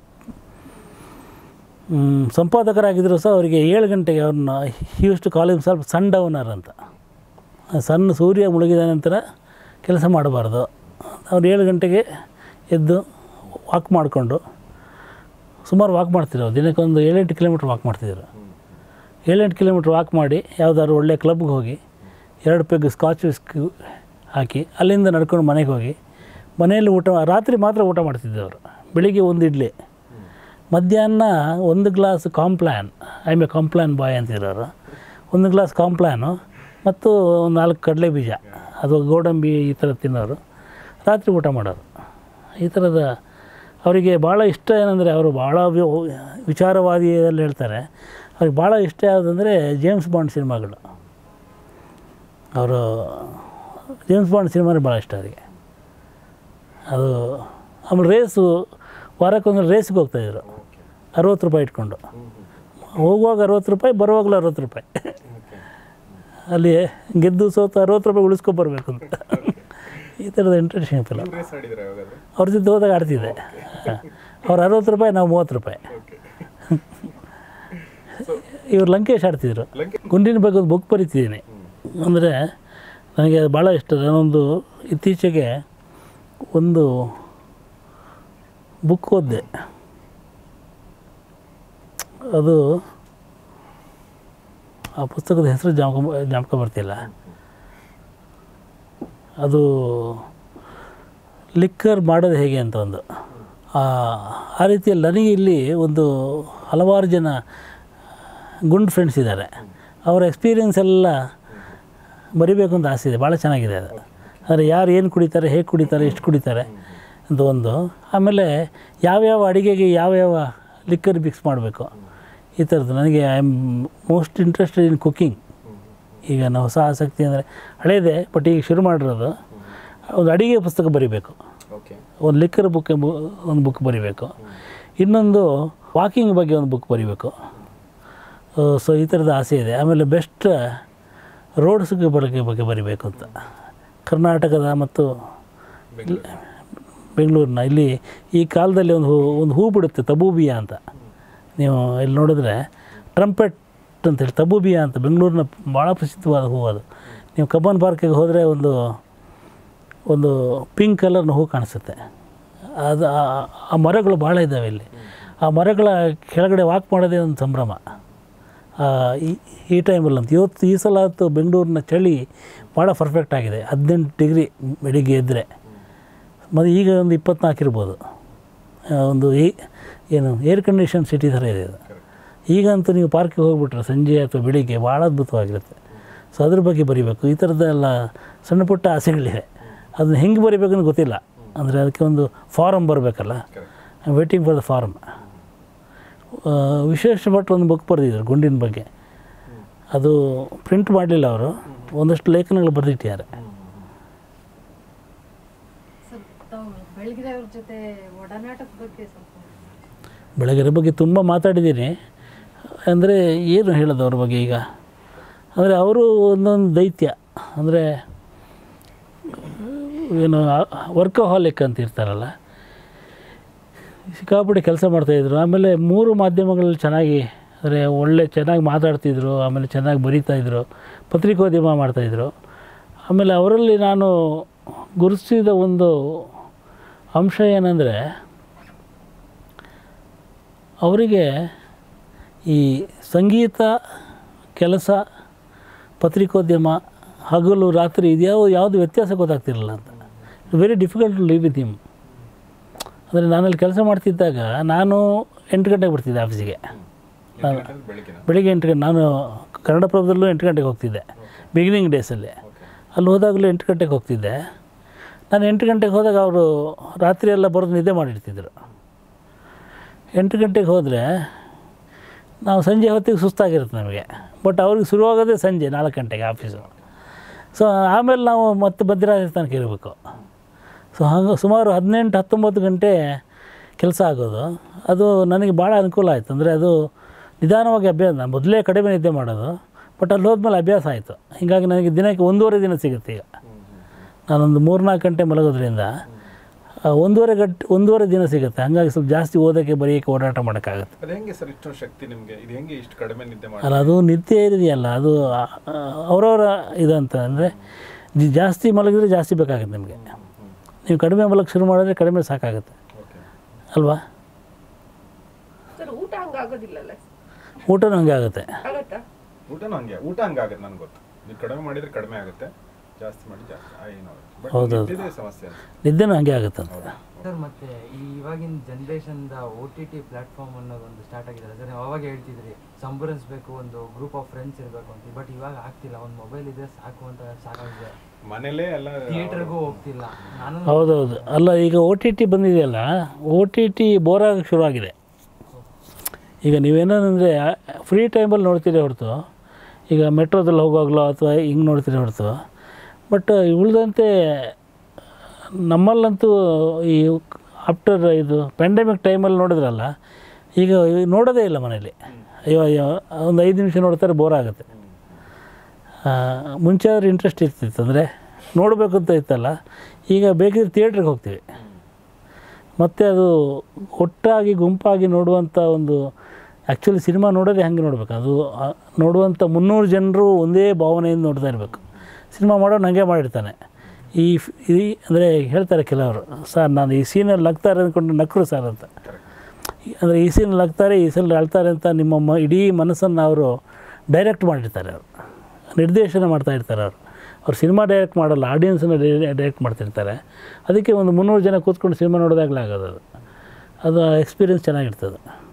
ಮ್, ಸಂಪಾದಕರಾಗಿದ್ದರೂ ಸಹ ಅವರಿಗೆ ಏಳು ಗಂಟೆಗೆ ಅವ್ರನ್ನ ಯೂಸ್ ಟು ಕಾಲೇಜ್ ಸ್ವಲ್ಪ ಸನ್ ಡೌನರ್ ಅಂತ ಸಣ್ಣ ಸೂರ್ಯ ಮುಳುಗಿದ ನಂತರ ಕೆಲಸ ಮಾಡಬಾರ್ದು ಅವ್ರು ಏಳು ಗಂಟೆಗೆ ಎದ್ದು ವಾಕ್ ಮಾಡಿಕೊಂಡು ಸುಮಾರು ವಾಕ್ ಮಾಡ್ತಿದ್ರು ದಿನಕ್ಕೊಂದು ಏಳೆಂಟು ಕಿಲೋಮೀಟ್ರ್ ವಾಕ್ ಮಾಡ್ತಿದ್ರು ಏಳೆಂಟು ಕಿಲೋಮೀಟ್ರ್ ವಾಕ್ ಮಾಡಿ ಯಾವುದಾದ್ರು ಒಳ್ಳೆ ಕ್ಲಬ್ಗೆ ಹೋಗಿ ಎರಡು ಪೆಗ್ ಸ್ಕಾಚ್ ವಿಸ್ಕ್ ಹಾಕಿ ಅಲ್ಲಿಂದ ನಡ್ಕೊಂಡು ಮನೆಗೆ ಹೋಗಿ ಮನೆಯಲ್ಲಿ ಊಟ ರಾತ್ರಿ ಮಾತ್ರ ಊಟ ಮಾಡ್ತಿದ್ದೆ ಅವರು ಬೆಳಿಗ್ಗೆ ಒಂದು ಇಡ್ಲಿ ಮಧ್ಯಾಹ್ನ ಒಂದು glass Complan I am a Complan boy ಅಂತಿರೋರು ಒಂದು ಗ್ಲಾಸ್ ಕಾಂಪ್ಲಾನು ಮತ್ತು ಒಂದು ನಾಲ್ಕು ಕಡಲೆ ಬೀಜ ಅದು ಗೋಡಂಬಿ ಈ ಥರ ತಿನ್ನೋರು ರಾತ್ರಿ ಊಟ ಮಾಡೋರು ಈ ಥರದ ಅವರಿಗೆ ಭಾಳ ಇಷ್ಟ ಏನಂದರೆ ಅವರು ಭಾಳ ವಿ- ವಿಚಾರವಾದಿಯಲ್ಲಿ ಹೇಳ್ತಾರೆ ಅವ್ರಿಗೆ ಭಾಳ ಇಷ್ಟ ಯಾವುದಂದರೆ ಜೇಮ್ಸ್ ಬಾಂಡ್ ಸಿನಿಮಾಗಳು ಅವರು ಜೇಮ್ಸ್ ಬಾಂಡ್ ಸಿನಿಮಾನೇ ಭಾಳ ಇಷ್ಟ ಅವರಿಗೆ ಅದು ಆಮೇಲೆ ರೇಸು ವಾರಕ್ಕೊಂದು ರೇಸ್ಗೆ ಹೋಗ್ತಾಯಿದ್ರು ಅರವತ್ತು ರೂಪಾಯಿ ಇಟ್ಕೊಂಡು ಹೋಗುವಾಗ ಅರವತ್ತು ರೂಪಾಯಿ ಬರುವಾಗಲೂ ಅರವತ್ತು ರೂಪಾಯಿ ಅಲ್ಲಿ ಗೆದ್ದು ಸೋತು ಅರವತ್ತು ರೂಪಾಯಿ ಉಳಿಸ್ಕೊಬರ್ಬೇಕು ಅಂತ ಈ ಥರದ ಇಂಟ್ರೆಸ್ಟಿಂಗ್ ಫಿಲಮ್ ಅವ್ರ ಜೊತೆ ಹೋದಾಗ ಆಡ್ತಿದ್ದೆ ಅವ್ರು ಅರವತ್ತು ರೂಪಾಯಿ ನಾವು ಮೂವತ್ತು ರೂಪಾಯಿ ಇವ್ರು ಲಂಕೇಶ್ ಆಡ್ತಿದ್ರು ಗುಂಡಿನ ಬಗ್ಗೆ ಒಂದು ಬುಕ್ ಬರಿತಿದ್ದೀನಿ ಅಂದರೆ ನನಗೆ ಅದು ಭಾಳ ಇಷ್ಟ ನಾನೊಂದು ಇತ್ತೀಚೆಗೆ ಒಂದು ಬುಕ್ ಓದಿದೆ ಅದು ಆ ಪುಸ್ತಕದ ಹೆಸರು ಜಾಮ್ಕ ಜ್ಞಾಪಕ ಬರ್ತಿಲ್ಲ ಅದು ಲಿಕ್ಕರ್ ಮಾಡೋದು ಹೇಗೆ ಅಂತ ಒಂದು ಆ ಆ ರೀತಿಯಲ್ಲಿ ನನಗೆ ಇಲ್ಲಿ ಒಂದು ಹಲವಾರು ಜನ ಗುಂಡ್ ಫ್ರೆಂಡ್ಸ್ ಇದ್ದಾರೆ ಅವರ ಎಕ್ಸ್ಪೀರಿಯನ್ಸ್ ಎಲ್ಲ ಬರಿಬೇಕು ಅಂತ ಆಸೆ ಇದೆ ಭಾಳ ಚೆನ್ನಾಗಿದೆ ಅದು ಆದರೆ ಯಾರು ಏನು ಕುಡಿತಾರೆ ಹೇಗೆ ಕುಡಿತಾರೆ ಎಷ್ಟು ಕುಡಿತಾರೆ ಅಂತ ಒಂದು ಆಮೇಲೆ ಯಾವ್ಯಾವ ಅಡುಗೆಗೆ ಯಾವ್ಯಾವ ಲಿಕ್ಕರ್ ಮಿಕ್ಸ್ ಮಾಡಬೇಕು ಈ ಥರದ್ದು ನನಗೆ I am most interested in cooking ಈಗ ನಾವು ಹೊಸ ಆಸಕ್ತಿ ಅಂದರೆ ಹಳೇದೆ ಬಟ್ ಈಗ ಶುರು ಮಾಡಿರೋದು ಒಂದು ಅಡುಗೆ ಪುಸ್ತಕ ಬರಿಬೇಕು ಒಂದು ಲಿಕ್ಕರ್ ಬುಕ್ ಒಂದು ಬುಕ್ ಬರಿಬೇಕು ಇನ್ನೊಂದು ವಾಕಿಂಗ್ ಬಗ್ಗೆ ಒಂದು ಬುಕ್ ಬರಿಬೇಕು ಸೊ ಈ ಥರದ ಆಸೆ ಇದೆ ಆಮೇಲೆ ಬೆಸ್ಟ್ ರೋಡ್ಸ್ಗೆ ಬಗ್ಗೆ ಬಗ್ಗೆ ಬರಿಬೇಕು ಅಂತ ಕರ್ನಾಟಕದ ಮತ್ತು ಇಲ್ಲಿ ಬೆಂಗಳೂರಿನ ಇಲ್ಲಿ ಈ ಕಾಲದಲ್ಲಿ ಒಂದು ಹೂ ಒಂದು ಹೂ ಬಿಡುತ್ತೆ ತಬೂಬಿಯಾ ಅಂತ ನೀವು ಇಲ್ಲಿ ನೋಡಿದ್ರೆ ಟ್ರಂಪೆಟ್ ಅಂತೇಳಿ ತಬೂಬಿಯಾ ಅಂತ ಬೆಂಗಳೂರಿನ ಭಾಳ ಪ್ರಸಿದ್ಧವಾದ ಹೂ ಅದು ನೀವು ಕಬ್ಬನ್ ಪಾರ್ಕಿಗೆ ಹೋದರೆ ಒಂದು ಒಂದು ಪಿಂಕ್ ಕಲರ್ನ ಹೂ ಕಾಣಿಸುತ್ತೆ ಅದು ಆ- ಆ ಮರಗಳು ಭಾಳ ಇದ್ದಾವೆ ಇಲ್ಲಿ ಆ ಮರಗಳ ಕೆಳಗಡೆ ವಾಕ್ ಮಾಡೋದೇ ಒಂದು ಸಂಭ್ರಮ ಆ, ಈ ಈ ಟೈಮಲ್ಲಿ ಅಂತ ಇವತ್ತು ಈ ಸಲ ಅಂತೂ ಬೆಂಗಳೂರಿನ ಚಳಿ ಭಾಳ ಪರ್ಫೆಕ್ಟ್ ಆಗಿದೆ ಹದಿನೆಂಟು ಡಿಗ್ರಿ ಬೆಳಿಗ್ಗೆ ಎದ್ದರೆ ಮತ್ತು ಈಗ ಒಂದು ಇಪ್ಪತ್ನಾಲ್ಕು ಇರ್ಬೋದು ಆ, ಒಂದು ಏ ಏನು ಏರ್ ಕಂಡೀಷನ್ ಸಿಟಿ ಥರ ಇದೆ ಇದು ಈಗಂತೂ ನೀವು ಪಾರ್ಕಿಗೆ ಹೋಗ್ಬಿಟ್ರೆ ಸಂಜೆ ಅಥವಾ ಬೆಳಿಗ್ಗೆ ಭಾಳ ಅದ್ಭುತವಾಗಿರುತ್ತೆ ಸೊ ಅದ್ರ ಬಗ್ಗೆ ಬರಿಬೇಕು ಈ ಥರದ್ದೆಲ್ಲ ಸಣ್ಣ ಪುಟ್ಟ ಆಸೆಗಳಿವೆ ಅದನ್ನ ಹೆಂಗೆ ಬರಿಬೇಕು ಅಂತ ಗೊತ್ತಿಲ್ಲ ಅಂದರೆ ಅದಕ್ಕೆ ಒಂದು ಫಾರಮ್ ಬರಬೇಕಲ್ಲ I waiting for the form ವಿಶೇಷ ಭಟ್ ಒಂದು ಬುಕ್ ಬರೆದಿದ್ರು ಗುಂಡಿನ ಬಗ್ಗೆ ಅದು ಪ್ರಿಂಟ್ ಮಾಡಲಿಲ್ಲ ಅವರು ಒಂದಷ್ಟು ಲೇಖನಗಳು ಬರೆದಿಟ್ಟಿದ್ದಾರೆ ಬೆಳಗ್ಗೆ ಅವ್ರ ಜೊತೆ ಒಡನಾಟದ ಬಗ್ಗೆ ಸ್ವಲ್ಪ ಬೆಳಗ್ಗೆ ಬಗ್ಗೆ ತುಂಬ ಮಾತಾಡಿದ್ದೀನಿ ಅಂದರೆ ಏನು ಹೇಳೋದು ಅವ್ರ ಬಗ್ಗೆ ಈಗ ಅಂದರೆ ಅವರು ಒಂದೊಂದು ದೈತ್ಯ ಅಂದರೆ ಏನು ವರ್ಕಹಾಲಿಕ್ ಅಂತ ಇರ್ತಾರಲ್ಲ ಸಿಕ್ಕಾಪಟ್ಟೆ ಕೆಲಸ ಮಾಡ್ತಾಯಿದ್ರು ಆಮೇಲೆ ಮೂರು ಮಾಧ್ಯಮಗಳಲ್ಲಿ ಚೆನ್ನಾಗಿ ಅಂದರೆ ಒಳ್ಳೆ ಚೆನ್ನಾಗಿ ಮಾತಾಡ್ತಿದ್ರು ಆಮೇಲೆ ಚೆನ್ನಾಗಿ ಬರೀತಾಯಿದ್ರು ಪತ್ರಿಕೋದ್ಯಮ ಮಾಡ್ತಾಯಿದ್ರು ಆಮೇಲೆ ಅವರಲ್ಲಿ ನಾನು ಗುರುತಿಸಿದ ಒಂದು ಅಂಶ ಏನಂದರೆ ಅವರಿಗೆ ಈ ಸಂಗೀತ ಕೆಲಸ ಪತ್ರಿಕೋದ್ಯಮ ಹಗಲು ರಾತ್ರಿ ಇದ್ಯಾವ ಯಾವುದು ವ್ಯತ್ಯಾಸ ಗೊತ್ತಾಗ್ತಿರಲಿಲ್ಲ ಅಂತ very difficult to live with him ಅಂದರೆ ನಾನಲ್ಲಿ ಕೆಲಸ ಮಾಡ್ತಿದ್ದಾಗ ನಾನು ಎಂಟು ಗಂಟೆಗೆ ಬರ್ತಿದ್ದೆ ಆಫೀಸಿಗೆ ನಾನು ಬೆಳಿಗ್ಗೆ ಎಂಟು ಗಂಟೆ ನಾನು ಕನ್ನಡಪ್ರಭದಲ್ಲೂ ಎಂಟು ಗಂಟೆಗೆ ಹೋಗ್ತಿದ್ದೆ ಬಿಗಿನಿಂಗ್ ಡೇಸಲ್ಲಿ ಅಲ್ಲಿ ಹೋದಾಗಲೂ ಎಂಟು ಗಂಟೆಗೆ ಹೋಗ್ತಿದ್ದೆ ನಾನು ಎಂಟು ಗಂಟೆಗೆ ಹೋದಾಗ ಅವರು ರಾತ್ರಿ ಎಲ್ಲ ಬರೋದು ನಿದ್ದೆ ಮಾಡಿರ್ತಿದ್ರು ಎಂಟು ಗಂಟೆಗೆ ಹೋದರೆ ನಾವು ಸಂಜೆ ಹೊತ್ತಿಗೆ ಸುಸ್ತಾಗಿರುತ್ತೆ ನಮಗೆ ಬಟ್ ಅವ್ರಿಗೆ ಶುರುವಾಗೋದೇ ಸಂಜೆ ನಾಲ್ಕು ಗಂಟೆಗೆ ಆಫೀಸು ಸೊ ಆಮೇಲೆ ನಾವು ಮತ್ತೆ ಮಧ್ಯರಾತ್ರಿ ತನಕ ಇರಬೇಕು ಸೊ ಹಾಗೆ ಸುಮಾರು ಹದಿನೆಂಟು ಹತ್ತೊಂಬತ್ತು ಗಂಟೆ ಕೆಲಸ ಆಗೋದು ಅದು ನನಗೆ ಭಾಳ ಅನುಕೂಲ ಆಯಿತು ಅಂದರೆ ಅದು ನಿಧಾನವಾಗಿ ಅಭ್ಯಾಸ ನಾನು ಮೊದಲೇ ಕಡಿಮೆ ನಿದ್ದೆ ಮಾಡೋದು ಬಟ್ ಅಲ್ಲಿ ಹೋದ್ಮೇಲೆ ಅಭ್ಯಾಸ ಆಯಿತು ಹೀಗಾಗಿ ನನಗೆ ದಿನಕ್ಕೆ ಒಂದೂವರೆ ದಿನ ಸಿಗುತ್ತೆ ಈಗ ನಾನೊಂದು ಮೂರ್ನಾಲ್ಕು ಗಂಟೆ ಮಲಗೋದ್ರಿಂದ ಆ, ಒಂದೂವರೆ ಗಂಟೆ ಒಂದೂವರೆ ದಿನ ಸಿಗುತ್ತೆ ಹಾಗಾಗಿ ಸ್ವಲ್ಪ ಜಾಸ್ತಿ ಓದೋಕ್ಕೆ ಬರೆಯೋಕ್ಕೆ ಓಡಾಟ ಮಾಡೋಕ್ಕಾಗುತ್ತೆ ಅದು ಹೆಂಗೆ ಸರ್ ಇಷ್ಟೊಂದು ಶಕ್ತಿ ನಿಮಗೆ ಇದು ಹೆಂಗೆ ಇಷ್ಟು ಕಡಿಮೆ ನಿದ್ದೆ ಮಾಡಿ ಅಲ್ಲ ಅದು ನಿತ್ಯ ಇದೆಯಲ್ಲ ಅದು ಆ, ಅವರವರ ಇದಂತ ಅಂದರೆ ಜಾಸ್ತಿ ಮಲಗಿದ್ರೆ ಜಾಸ್ತಿ ಬೇಕಾಗುತ್ತೆ ನಿಮಗೆ ನೀವು ಕಡಿಮೆ ಮಲಗಿ ಶುರು ಮಾಡಿದ್ರೆ ಕಡಿಮೆ ಸಾಕಾಗುತ್ತೆ ಅಲ್ವಾ ಸರ್ ಊಟ ಹಂಗಾಗೋದಿಲ್ಲಲ್ಲ ಊಟನೂ ಹಂಗೆ ಆಗುತ್ತೆ ಆಗತ್ತಾ ಊಟನೂ ಹಂಗೆ ಊಟ ಹಂಗೆ ಆಗುತ್ತೆ ನನಗೆ ಗೊತ್ತು ನೀವು ಕಡಿಮೆ ಮಾಡಿದ್ರೆ ಕಡಿಮೆ ಆಗುತ್ತೆ ಜಾಸ್ತಿ ಮಾಡಿ ಜಾಸ್ತಿ ಆ, ಏನೋ ಬಟ್ ಹೌದೌದು. ನಿದ್ದೆದೇ ಸಮಸ್ಯೆ ಅಂತ ನಿದ್ದೆನೂ ಹಂಗೆ ಆಗುತ್ತೆ ಅಂತ ಸರ್ ಮತ್ತೆ ಈ ಇವಾಗಿನ ಜನ್ರೇಷನ್ದ ಓ ಟಿ ಟಿ ಪ್ಲಾಟ್ಫಾರ್ಮ್ ಅನ್ನೋದೊಂದು ಸ್ಟಾರ್ಟ್ ಆಗಿದೆ ಸರ್ ನೀವು ಅವಾಗ ಹೇಳ್ತಿದ್ರಿ ಸಂಭ್ರಮಿಸ್ಬೇಕು ಒಂದು ಗ್ರೂಪ್ ಆಫ್ ಫ್ರೆಂಡ್ಸ್ ಇರಬೇಕು ಅಂತ ಬಟ್ ಇವಾಗ ಆಗ್ತಿಲ್ಲ ಒಂದು ಮೊಬೈಲ್ ಇದ್ರೆ ಸಾಕು ಅಂತ ಸಾಕಾಗಿದೆ ಮನೇಲೇ ಎಲ್ಲ ಥಿಯೇಟರ್ಗೂ ಹೋಗ್ತಿಲ್ಲ ನಾನು ಹೌದೌದು ಅಲ್ಲ ಈಗ ಓ ಟಿ ಟಿ ಬಂದಿದೆಯಲ್ಲ ಓ ಟಿ ಟಿ ಬೋರ್ ಆಗಕ್ಕೆ ಶುರುವಾಗಿದೆ ಈಗ ನೀವೇನಂದರೆ ಫ್ರೀ ಟೈಮಲ್ಲಿ ನೋಡ್ತೀರಿ ಹೊರತು ಈಗ ಮೆಟ್ರೋದಲ್ಲಿ ಹೋಗುವಾಗಲೋ ಅಥವಾ ಹಿಂಗೆ ನೋಡ್ತೀರಿ ಹೊರತು ಬಟ್ ಉಳಿದಂತೆ ನಮ್ಮಲ್ಲಂತೂ ಈ ಆಫ್ಟರ್ ಇದು ಪ್ಯಾಂಡಮಿಕ್ ಟೈಮಲ್ಲಿ ನೋಡಿದ್ರಲ್ಲ ಈಗ ನೋಡೋದೇ ಇಲ್ಲ ಮನೇಲಿ ಅಯ್ಯೋ ಅಯ್ಯೋ ಒಂದು ಐದು ನಿಮಿಷ ನೋಡ್ತಾರೆ ಬೋರ್ ಆಗುತ್ತೆ ಆ, ಮುಂಚೆ ಆದ್ರೆ ಇಂಟ್ರೆಸ್ಟ್ ಇರ್ತಿತ್ತು ಅಂದರೆ ನೋಡಬೇಕು ಅಂತ ಇತ್ತಲ್ಲ ಈಗ ಬೇಕಿದ್ರೆ ಥಿಯೇಟ್ರಿಗೆ ಹೋಗ್ತೀವಿ ಮತ್ತು ಅದು ಒಟ್ಟಾಗಿ ಗುಂಪಾಗಿ ನೋಡುವಂಥ ಒಂದು ಆ್ಯಕ್ಚುಲಿ ಸಿನಿಮಾ ನೋಡೋದೇ ಹಂಗೆ ನೋಡ್ಬೇಕು ಅದು ಆ, ನೋಡುವಂಥ ಮುನ್ನೂರು ಜನರು ಒಂದೇ ಭಾವನೆಯಿಂದ ನೋಡ್ತಾ ಇರಬೇಕು ಸಿನಿಮಾ ಮಾಡೋನು ಹಂಗೆ ಮಾಡಿರ್ತಾನೆ ಈ ಫ್- ಈ ಅಂದರೆ ಹೇಳ್ತಾರೆ ಕೆಲವರು ಸರ್ ನಾನು ಈ ಸೀನಲ್ಲಿ ನಗ್ತಾರೆ ಅಂದ್ಕೊಂಡು ನಕ್ಕರು ಸರ್ ಅಂತ ಅಂದರೆ ಈ ಸೀನಲ್ಲಿ ನಗ್ತಾರೆ ಈ ಸೀನಲ್ಲಿ ಅಳ್ತಾರೆ ಅಂತ ನಿಮ್ಮ ಮ ಇಡೀ ಮನಸ್ಸನ್ನು ಅವರು ಡೈರೆಕ್ಟ್ ಮಾಡಿರ್ತಾರೆ ಅವರು ನಿರ್ದೇಶನ ಮಾಡ್ತಾ ಇರ್ತಾರೆ ಅವರು ಅವ್ರು ಸಿನಿಮಾ ಡೈರೆಕ್ಟ್ ಮಾಡಲ್ಲ ಆಡಿಯನ್ಸನ್ನು ಡೈರೆಕ್ಟ್ ಮಾಡ್ತಿರ್ತಾರೆ ಅದಕ್ಕೆ ಒಂದು ಮುನ್ನೂರು ಜನ ಕೂತ್ಕೊಂಡು ಸಿನಿಮಾ ನೋಡೋದಾಗಲೇ ಆಗೋದು ಅದು ಅದು ಎಕ್ಸ್ಪೀರಿಯನ್ಸ್ ಚೆನ್ನಾಗಿರ್ತದೆ